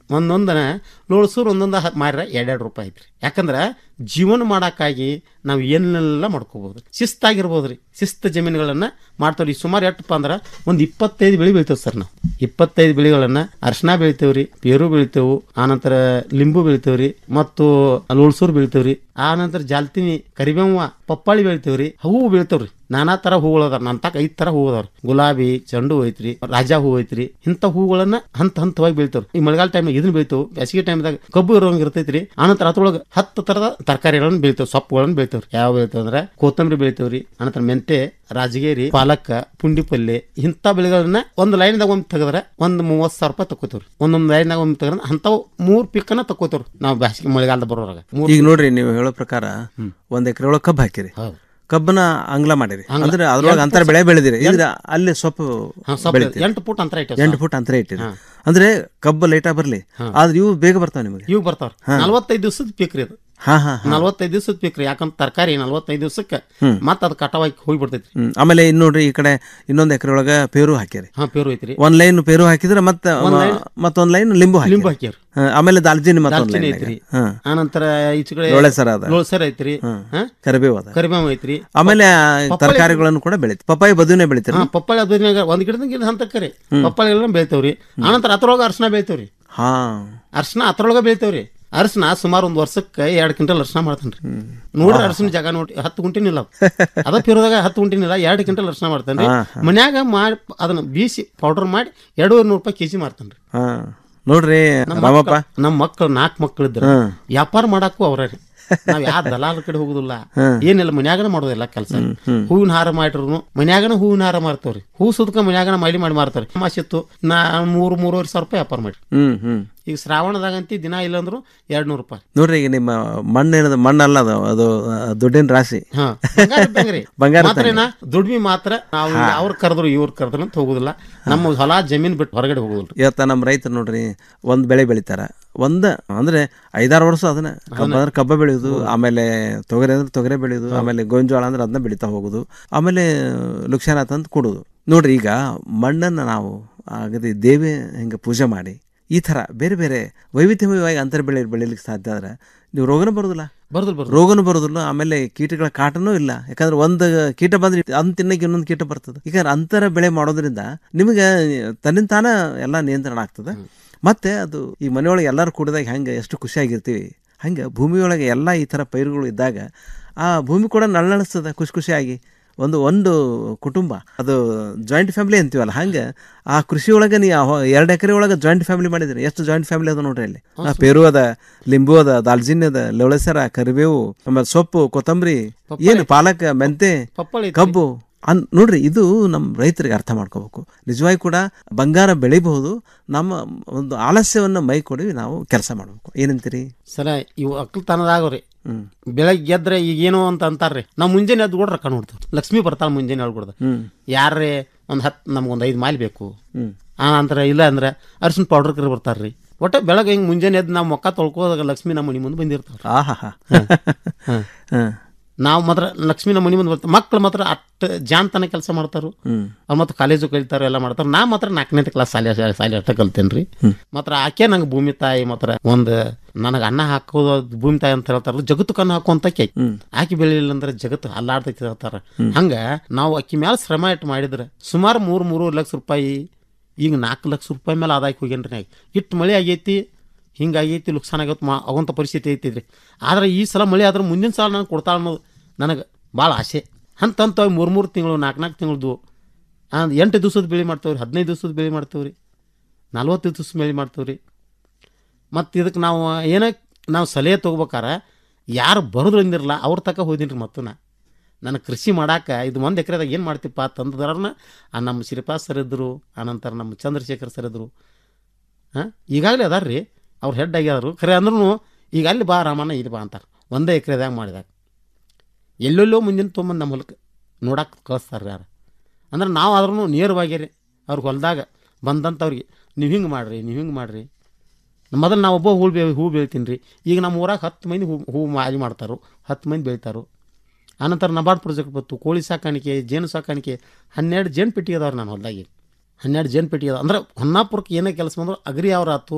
ಒಂದೊಂದನ ಲೋಳ್ಸೂರು ಒಂದೊಂದು ಹ- ಮಾರ್ರೆ ಎರಡೆರಡು ರೂಪಾಯಿ ಐತ್ರಿ ಯಾಕಂದ್ರೆ ಜೀವನ ಮಾಡೋಕ್ಕಾಗಿ ನಾವು ಏನೆಲ್ಲ ಮಾಡ್ಕೋಬೋದು ಶಿಸ್ತಾಗಿರ್ಬೋದು ರೀ ಶಿಸ್ತು ಜಮೀನುಗಳನ್ನು ಮಾಡ್ತಾವ್ರಿ ಸುಮಾರು ಎಷ್ಟಪ್ಪ ಅಂದ್ರೆ ಒಂದು ಇಪ್ಪತ್ತೈದು ಬೆಳೆ ಬೆಳಿತೇವೆ ಸರ್ ನಾವು ಇಪ್ಪತ್ತೈದು ಬೆಳೆಗಳನ್ನು ಅರ್ಶಿನ ಬೆಳಿತೇವೆ ರೀ ಪೇರು ಬೆಳಿತೇವೆ ಆನಂತರ ಲಿಂಬು ಬೆಳಿತೇವೆ ರೀ ಮತ್ತು ಲೋಳ್ಸೂರು ಬೆಳಿತೇವೆ ರೀ ಆನಂತರ ಜಾಲ್ತಿನಿ ಕರಿಬೇವ ಪಪ್ಪಾಳಿ ಬೆಳಿತೇವೆ ರೀ ಹೂವು ಬೆಳಿತೇವೆ ರೀ ನಾನಾ ತರ ಹೂಗಳು ಅದಾರ ನನ್ನ ತಕ ಐದ್ ತರ ಹೂ ಅದಾವ್ರಿ ಗುಲಾಬಿ ಚೆಂಡು ಹೂ ಐತ್ರಿ ರಾಜಾ ಹೂ ಐತ್ರಿ ಇಂಥ ಹೂಗಳನ್ನ ಹಂತ ಹಂತವಾಗಿ ಬೆಳಿತಾವ್ರಿ ಈ ಮಳೆಗಾಲ ಟೈಮ್ ಇದನ್ನ ಬೆಳಿತಾವ್ ಬೇಸಿಗೆ ಟೈಮ್ದಾಗ ಕಬ್ಬು ಇರೋಂಗ್ ಇರ್ತೈತ್ರಿ ಆನಂತರ ಅದ್ರೊಳಗೆ ಹತ್ತು ತರದ ತರಕಾರಿಗಳನ್ನ ಬೆಳಿತಾವ್ ಸೊಪ್ಪುಗಳನ್ನ ಬೆಳಿತಾವ್ರಿ ಯಾವ ಬೆಳಿತಾವ ಅಂದ್ರೆ ಕೊತ್ತಂಬರಿ ಬೆಳಿತಾವ್ರಿ ಆನಂತರ ಮೆಂತೆ ರಾಜಗೇರಿ ಪಾಲಕ ಪುಂಡಿ ಪಲ್ಲೆ ಇಂಥ ಬೆಳೆಗಳನ್ನ ಒಂದು ಲೈನ್ದಾಗ ಒಮ್ಮೆ ತೆಗೆದ್ರೆ ಒಂದು ಮೂವತ್ತು ಸಾವಿರ ರೂಪಾಯಿ ತಗೋತೀವ್ರಿ ಒಂದೊಂದು ಲೈನ್ದಾಗ ಒಮ್ಮೆ ತೆಗೆದ್ರೆ ಅಂಥವು ಮೂರು ಪಿಕ್ಕನ್ನ ತಗೋತೀವ್ರಿ ನಾವು ಬೇಸಿಗೆ ಮಳೆಗಾಲದ ಬರೋರಾಗ ಮೂರ್ ಈಗ ನೋಡ್ರಿ ನೀವು ಹೇಳೋ ಪ್ರಕಾರ ಒಂದ್ ಎಕರೆ ಒಳಗೆ ಕಬ್ಬು ಹಾಕಿರಿ ಕಬ್ಬನ ಅಂಗ್ಲ ಮಾಡಿರಿ ಅಂಗ್ಲ. ಅಂದ್ರೆ ಅದ್ರೊಳಗೆ ಎಂಟು ಅಂತರ ಫುಟ್ ಬೆಳೆ ಬೆಳೆದಿರಿ ಎಂಟು- ಇದ್ರ ಅಲ್ಲಿ ಸೊಪ್ಪು ಹಾ, ಸೊಪ್ಪು ಬೆಳಿತೀರಿ. ಎಂಟು ಫುಟ್ ಅಂತರ ಇಟ್ಟಿವಿ ಎಂಟು ಸರ್. ಫುಟ್ ಅಂತರ ಇಟ್ಟಿರಿ ಹಾ. ಅಂದ್ರೆ ಕಬ್ಬು ಲೇಟಾ ಬರ್ಲಿ ಆದ್ರೆ ಇವು ಬೇಗ ಬರ್ತಾವ ನಿಮಗೆ ಇವು ಬರ್ತಾವ್ರಿ ಹಾ. ನಲವತ್ತೈದು ದಿವಸದ ಪೀಕ್ ರೀ ಅದು ಹಾ ಹಾ ಹಾ. ನಲವತ್ತೈದು ದಿವಸದ ಪೀಕ್ ರೀ ಯಾಕಂದ್ರೆ ತರಕಾರಿ ನಲವತ್ತೈದು ದಿವಸಕ್ಕೆ ಹ್ಮ್. ಮತ್ತೆ ಅದು ಕಟಾವಾಗಿ ಹೋಗಿ ಬಿಡ್ತೈತ್ರಿ ಹ್ಮ್. ಆಮೇಲೆ ಇನ್ನು ನೋಡ್ರಿ ಈ ಕಡೆ ಇನ್ನೊಂದ್ ಎಕರೆ ಒಳಗ ಪೇರು ಹಾಕ್ಯಾರಿ ಹಾ ಪೇರು ಐತ್ರಿ ಒಂದ್ ಲೈನ್ ಪೇರು ಹಾಕಿದ್ರೆ ಮತ್ತೆ ಒಂದ್ line- ಮತ್ತೊಂದ್ ಲೈನ್ ಲಿಂಬು ಹಾಕಿ ಲಿಂಬು ಹಾಕ್ಯಾರ ಆಮೇಲೆ ದಾಲ್ಚಿನ್ನಿ ಮತ್ತೊಂದ್ ದಾಲ್ಚಿನ್ನಿ ಲೈನ್ ಐತ್ರಿ ಹಾ ಆನಂತರ ಈಚೆ ಕಡೆ ಲೋಳೆಸರ ಅದ. ಲೋಳೆಸರ ಐತ್ರಿ ಹ್ಮ್. ಹಾ? ಕರಿಬೇವು ಅದ ಕರಿಬೇವು ಐತ್ರಿ ಆಮೇಲೆ ಪಪ್ಪಾಳಿ- ತರಕಾರಿಗಳನ್ನು ಕೂಡ ಬೆಳಿತೀವಿ ಪಪ್ಪಾಯಿ ಬದುನೆ ಬೆಳಿತೀರಿ ಹಾ ಪಪ್ಪಾಳಿ ಅದ್ರಾಗ ಒಂದ್ ಗಿಡದಂಗ ಗಿಡ ಹಂತಕ್ಕರಿ ಹ್ಮ್. ಪಪ್ಪಾಳಿ ಎಲ್ಲ ಬೆಳಿತೇವ್ರಿ ಆನಂತರ ಅದ್ರೊಳಗ ಅರ್ಶನ ಬೆಳಿತೇವ್ರಿ ಹಾ ಅರ್ಶನ ಅದ್ರೊಳಗ ಬೆಳಿತೇವ್ರಿ ಅರ್ಶನ ಸುಮಾರು ಒಂದ್ ವರ್ಷಕ್ಕೆ ಎರಡ್ ಕ್ವಿಂಟಲ್ ಅರ್ಶನ ಮಾಡ್ತಾನ್ರಿ ನೋಡ್ರಿ ಅರ್ಶನ ಜಾಗ ನೋಡಿ ಹತ್ತು ಗುಂಟಿನಿಲ್ಲ ಅದ ಪಿರೋದಾಗ ಹತ್ತು ಗುಂಟಿನಿಲ್ಲ ಎರಡು ಕ್ವಿಂಟಲ್ ಅರ್ಶನ ಮಾಡ್ತಾನ್ರಿ ಹಾ, ಮನ್ಯಾಗ ಮಾಡಿ ಅದನ್ನ ಬೀಸಿ ಪೌಡರ್ ಮಾಡಿ ಎರಡೂವರೆ ನೂರು ರೂಪಾಯಿ ಕೆಜಿ ಮಾರ್ತಾನ್ರಿ ಹಾ ನೋಡ್ರಿ ನಮ್ಮ ರಾಮಪ್ಪ ಮಕ್ಳು- ನಮ್ಮ ಮಕ್ಕಳು ನಾಲ್ಕು ಮಕ್ಕಳು ಇದ್ರು ಹ್ಮ್. ವ್ಯಾಪಾರ ಮಾಡಕ್ಕೂ ಅವ್ರ ರೀ ನಾವ್ ಯಾರ ದಲಾಲ ಕಡೆ ಹೋಗುದಿಲ್ಲ ಹ್ಮ್. ಏನಿಲ್ಲ ಮನ್ಯಾಗನ ಮಾಡೋದಿಲ್ಲ ಕೆಲಸ ಹ್ಮ್. ಹೂವಿನ ಹಾರ ಮಾಡಿದ್ರು ಮನ್ಯಾಗನ ಹೂವಿನ ಹಾರ ಮಾರ್ತವ್ರಿ ಹೂ ಸುದ್ಕ ಮನ್ಯಾಗನ ಮೈಲಿ ಮಾಡಿ ಮಾರ್ತಾವ್ರಿ ಮಾಸಿತ್ತು ನಾ ಮೂರು ಮೂರುವರೆ ಸಾವಿರ ರೂಪಾಯಿ ವ್ಯಾಪಾರ ಮಾಡಿ ಹ್ಮ್ ಹ್ಮ್ ಈಗ ಶ್ರಾವಣದಾಗಂತಿ ದಿನ ಇಲ್ಲಂದ್ರು ಎರಡ್ ನೂರು ರೂಪಾಯಿ ನೋಡ್ರಿ ಈಗ ನಿಮ್ಮ ಮಣ್ಣು ಏನದ ಮಣ್ಣಲ್ಲ ಅದು ಅದು ಆ, ದುಡ್ಡಿನ ರಾಶಿ ಹಾ ಬಂಗಾರ ಇದ್ದಂಗ್ರಿ. ಬಂಗಾರ ಮಾತ್ರ ಇದ್ದಂಗೆ. ಏನ ದುಡ್ಮಿ ಮಾತ್ರ ನಾವು ಹಾ. ಅವ್ರು ಕರೆದ್ರು ಇವ್ರು ಕರೆದ್ರು ಅಂತ ಹೋಗುದಿಲ್ಲ ನಮ್ಮ ಹೊಲ ಜಮೀನ್ ಬಿಟ್ಟು ಹೊರಗಡೆ ಹೋಗುದಿಲ್ಲ ಇವತ್ತ ನಮ್ಮ ರೈತರು ನೋಡ್ರಿ ಒಂದ್ ಬೆಳೆ ಬೆಳಿತಾರ ಒಂದ ಅಂದ್ರೆ ಐದಾರು ವರ್ಷ ಅದನ್ನ ಕಬ್ಬ ಅಂದ್ರೆ ಕಬ್ಬ ಬೆಳೆಯೋದು ಆಮೇಲೆ ತೊಗರಿ ಅಂದ್ರೆ ತೊಗರಿ ಬೆಳೆಯೋದು ಆಮೇಲೆ ಗೋಂಜೋಳ ಅಂದ್ರೆ ಅದನ್ನ ಬೆಳಿತಾ ಹೋಗುದು ಆಮೇಲೆ ಲುಕ್ಷಾನ ತಂದು ಕೊಡೋದು ನೋಡ್ರಿ ಈಗ ಮಣ್ಣನ್ನ ನಾವು ಆಗದೆ ದೇವಿ ಹಿಂಗೆ ಪೂಜೆ ಮಾಡಿ ಈ ಥರ ಬೇರೆ ಬೇರೆ ವೈವಿಧ್ಯಮಯವಾಗಿ ಅಂತರ ಬೆಳೆ ಬೆಳಿಲಿಕ್ಕೆ ಸಾಧ್ಯ ಆದ್ರೆ ನೀವು ರೋಗನೂ ಬರೋದಿಲ್ಲ ಬರೋದಿಲ್ಲ ಬರೋದಿಲ್ಲ. ರೋಗನೂ ಬರೋದಿಲ್ಲ ಆಮೇಲೆ ಕೀಟಗಳ ಕಾಟನೂ ಇಲ್ಲ ಯಾಕಂದ್ರೆ ಒಂದು ಕೀಟ ಬಂದ್ರೆ ಅದನ್ನ ತಿನ್ನಕ್ಕೆ ಇನ್ನೊಂದು ಕೀಟ ಬರ್ತದೆ ಈಗ ಅಂತರ ಬೆಳೆ ಮಾಡೋದ್ರಿಂದ ನಿಮಗೆ ತನ್ನಿಂದ ತಾನ ಎಲ್ಲ ನಿಯಂತ್ರಣ ಆಗ್ತದೆ ಮತ್ತೆ ಅದು ಈ ಮನೆಯೊಳಗೆ ಎಲ್ಲರೂ ಕೂಡಿದಾಗ ಹೆಂಗೆ ಎಷ್ಟು ಖುಷಿಯಾಗಿರ್ತೀವಿ ಹಂಗೆ ಭೂಮಿಯೊಳಗೆ ಎಲ್ಲ ಈ ಥರ ಪೈರುಗಳು ಇದ್ದಾಗ ಆ ಭೂಮಿ ಕೂಡ ನಳ್ಳಣಿಸ್ತದೆ ಖುಷಿ ಖುಷಿಯಾಗಿ ಒಂದು ಒಂದು ಕುಟುಂಬ ಅದು ಜಾಯಿಂಟ್ ಫ್ಯಾಮಿಲಿ ಅಂತೀವಲ್ಲ ಹಂಗೆ ಆ ಕೃಷಿ ಒಳಗೆ ನೀ ಎರಡು ಎಕರೆ ಒಳಗೆ ಜಾಯಿಂಟ್ ಫ್ಯಾಮಿಲಿ ಮಾಡಿದ್ರಿ ಎಷ್ಟು ಜಾಯಿಂಟ್ ಫ್ಯಾಮಿಲಿ ಅದ ನೋಡ್ರಿ ಅಲ್ಲಿ ಆ ಪೇರು ಅದ ಲಿಂಬು ಅದ ದಾಲ್ಚಿನ್ನಿ ಅದ ಲವಳೆಸರ ಕರಿಬೇವು ಆಮೇಲೆ ಸೊಪ್ಪು ಕೊತ್ತಂಬರಿ ಏನು ಪಾಲಕ ಮೆಂತೆ ಪಪ್ಪಾಳಿ ಐತ್ರಿ. ಕಬ್ಬು ಅನ್ ನೋಡ್ರಿ ಇದು ನಮ್ಮ ರೈತರಿಗೆ ಅರ್ಥ ಮಾಡ್ಕೋಬೇಕು ನಿಜವಾಗಿ ಕೂಡ ಬಂಗಾರ ಬೆಳಿಬಹುದು ನಮ್ಮ ಒಂದು ಆಲಸ್ಯವನ್ನು ಮೈ ಕೊಡಿ ನಾವು ಕೆಲಸ ಮಾಡಬೇಕು ಏನಂತೀರಿ ಸರ ಇವು ಅಕ್ಕಲ್ತನದಾಗವ್ರಿ ಬೆಳಗ್ಗೆ ಎದ್ರೆ ಈಗ ಏನೋ ಅಂತ ಅಂತಾರ್ರಿ ನಾವು ಮುಂಜಾನೆ ಎದ್ದು ಕೂಡ ರೊಕ್ಕ ನೋಡ್ತೀವಿ ಲಕ್ಷ್ಮಿ ಬರ್ತಾಳ ಮುಂಜಾನೆ ಹೇಳ್ಕೊಡ್ದ ಹ್ಮ್. ಯಾರೇ ಒಂದು ಹತ್ತು ನಮ್ಗೊಂದು ಐದು ಮಾಲಿ ಬೇಕು ಹ್ಮ್. ಆ ನಂತರ ಇಲ್ಲ ಅಂದ್ರೆ ಅರ್ಶಿನ ಪೌಡರ್ ಕರೆ ಬರ್ತಾರ್ರಿ ಒಟ್ಟ ಬೆಳಗ್ಗೆ ಹಿಂಗೆ ಮುಂಜಾನೆ ಎದ್ದು ನಾವು ಮೊಕ್ಕ ತೊಳ್ಕೋದಾಗ ಲಕ್ಷ್ಮಿ ನಮ್ಮ ಮನೆ ಮುಂದೆ ಬಂದಿರ್ತಾವ್ರಿ ಆಹಾ ನಾವು ಮಾತ್ರ ಲಕ್ಷ್ಮಿ ನಮ್ಮ ಮನೆ ಮುಂದೆ ಬರ್ತಾರೆ ಮಕ್ಳು ಮಾತ್ರ ಅಷ್ಟು ಜಾನ್ತನ ಕೆಲಸ ಮಾಡ್ತಾರು ಹ್ಮ್. ಅವ್ರು ಮತ್ತೆ ಕಾಲೇಜು ಕಲಿತಾರ ಎಲ್ಲ ಮಾಡ್ತಾರೆ ನಾ ಮಾತ್ರ ನಾಲ್ಕನೇ ಕ್ಲಾಸ್ ಸಾಲಿ ಸಾಲಿ ಅಷ್ಟ ಕಲ್ತೇನೆ ರೀ ಮಾತ್ರ ಆಕೆ ನಂಗೆ ಭೂಮಿ ತಾಯಿ ಮಾತ್ರ ಒಂದು ನನಗೆ ಅನ್ನ ಹಾಕೋದು ಅದು ಭೂಮಿ ತಾಯಿ ಅಂತ ಹೇಳ್ತಾರಲ್ಲ ಜಗತ್ತು ಅನ್ನ ಹಾಕುವಂತ ಆಕೆ ಆಕೆ ಬೆಳಿಲಿಲ್ಲ ಅಂದ್ರೆ ಜಗತ್ತು ಅಲ್ಲಾಡ್ತೈತಿ ಹೇಳ್ತಾರ ಹಂಗ ನಾವು ಆಕಿ ಮೇಲೆ ಶ್ರಮ ಇಟ್ಟು ಮಾಡಿದ್ರೆ ಸುಮಾರು ಮೂರು ಮೂರುವರೆ ಲಕ್ಷ ರೂಪಾಯಿ ಈಗ ನಾಲ್ಕು ಲಕ್ಷ ರೂಪಾಯಿ ಮೇಲೆ ಆದಾಯಕ್ಕೆ ಹೋಗ್ಯಾನ್ರಿ ನಾ ಇಟ್ಟು ಮಳೆ ಆಗೈತಿ ಹಿಂಗಾಗೈತಿ ಲುಕ್ಸಾನ್ ಆಗೈತಿ ಮಾ ಆಗೋಂಥ ಪರಿಸ್ಥಿತಿ ಐತಿದ್ರಿ ಆದ್ರೆ ಈ ಸಲ ಮಳೆ ಆದ್ರೆ ಮುಂದಿನ ಸಲ ನನಗೆ ಕೊಡ್ತಾಳ ಅನ್ನೋದು ನನಗೆ ಭಾಳ ಆಸೆ ಹಂತ ಹಂತವಾಗಿ ಮೂರು ಮೂರು ತಿಂಗಳು ನಾಲ್ಕು ನಾಲ್ಕು ತಿಂಗಳದು ಎಂಟು ದಿವ್ಸದ ಬೆಳೆ ಮಾಡ್ತೇವೆ ರೀ ಹದಿನೈದು ದಿವ್ಸದ ಬೆಳೆ ಮಾಡ್ತೇವೆ ರೀ ನಲ್ವತ್ತು ದಿವ್ಸ ಬೆಳೆ ಮಾಡ್ತೇವೆ ರೀ ಮತ್ತು ಇದಕ್ಕೆ ನಾವು ಏನೇ ನಾವು ಸಲಹೆ ತೊಗೋಬೇಕಾರ ಯಾರು ಬರೋದ್ರಿಂದಿರಲ್ಲ ಅವ್ರ ತಕ ಹೋದೀನಿ ರೀ ಮತ್ತು ನಾ ನನಗೆ ಕೃಷಿ ಮಾಡಾಕ ಇದು ಒಂದು ಎಕರೆದಾಗ ಏನು ಮಾಡ್ತಿಪ್ಪ ತಂದದ್ರನ್ನ ಆ ನಮ್ಮ ಶ್ರೀಪಾದ್ ಸರ್ ಇದ್ದರು ಆನಂತರ ನಮ್ಮ ಚಂದ್ರಶೇಖರ್ ಸರ್ ಇದ್ದರು ಹಾಂ ಈಗಾಗಲೇ ಅದಾರ ರೀ ಅವ್ರು ಹೆಡ್ ಆಗ್ಯಾರು ಖರೆ ಅಂದ್ರೂ ಈಗ ಅಲ್ಲಿ ಬಾ ರಾಮಣ್ಣ ಇಲ್ಲಿ ಬಾ ಅಂತಾರೆ ಒಂದೇ ಎಕರೆದಾಗ ಮಾಡಿದಾಗ ಎಲ್ಲೆಲ್ಲೋ ಮುಂದಿನ ತೊಗೊಂಬಂದು ನಮ್ಮ ಹೊಲಕ್ಕೆ ನೋಡಕ್ಕೆ ಕಳಿಸ್ತಾರೆ ಯಾರು ಅಂದ್ರೆ ನಾವು ಆದ್ರೂ ನೇರವಾಗಿ ರೀ ಅವ್ರ ಹೊಲದಾಗ ಬಂದಂಥವ್ರಿಗೆ ನೀವು ಹಿಂಗೆ ಮಾಡಿರಿ ನೀವು ಹಿಂಗೆ ಮಾಡಿರಿ ಮೊದಲು ನಾವು ಒಬ್ಬ ಹೂ ಬೇ ಹೂ ಬೆಳಿತೀನಿ ರೀ ಈಗ ನಮ್ಮ ಊರಾಗ ಹತ್ತು ಮಂದಿ ಹೂ ಹೂ ಮಾಲಿ ಮಾಡ್ತಾರೋ ಹತ್ತು ಮಂದಿ ಬೆಳಿತಾರೋ ಆನಂತರ ನಬಾರ್ಡ್ ಪ್ರಾಜೆಕ್ಟ್ ಬಂತು ಕೋಳಿ ಸಾಕಾಣಿಕೆ ಜೇನು ಸಾಕಾಣಿಕೆ ಹನ್ನೆರಡು ಜೇನು ಪೆಟ್ಟಿ ಅದಾವ್ರಿ ನಾನು ಹೊಲ್ದಾಗಿ ಹನ್ನೆರಡು ಜೇನು ಪೆಟ್ಟಿ ಅದಾವ ಅಂದ್ರೆ ಹೊನ್ನಾಪುರಕ್ಕೆ ಏನೇ ಕೆಲಸ ಬಂದ್ರು ಅಗ್ರಿ ಅವ್ರ ಆತು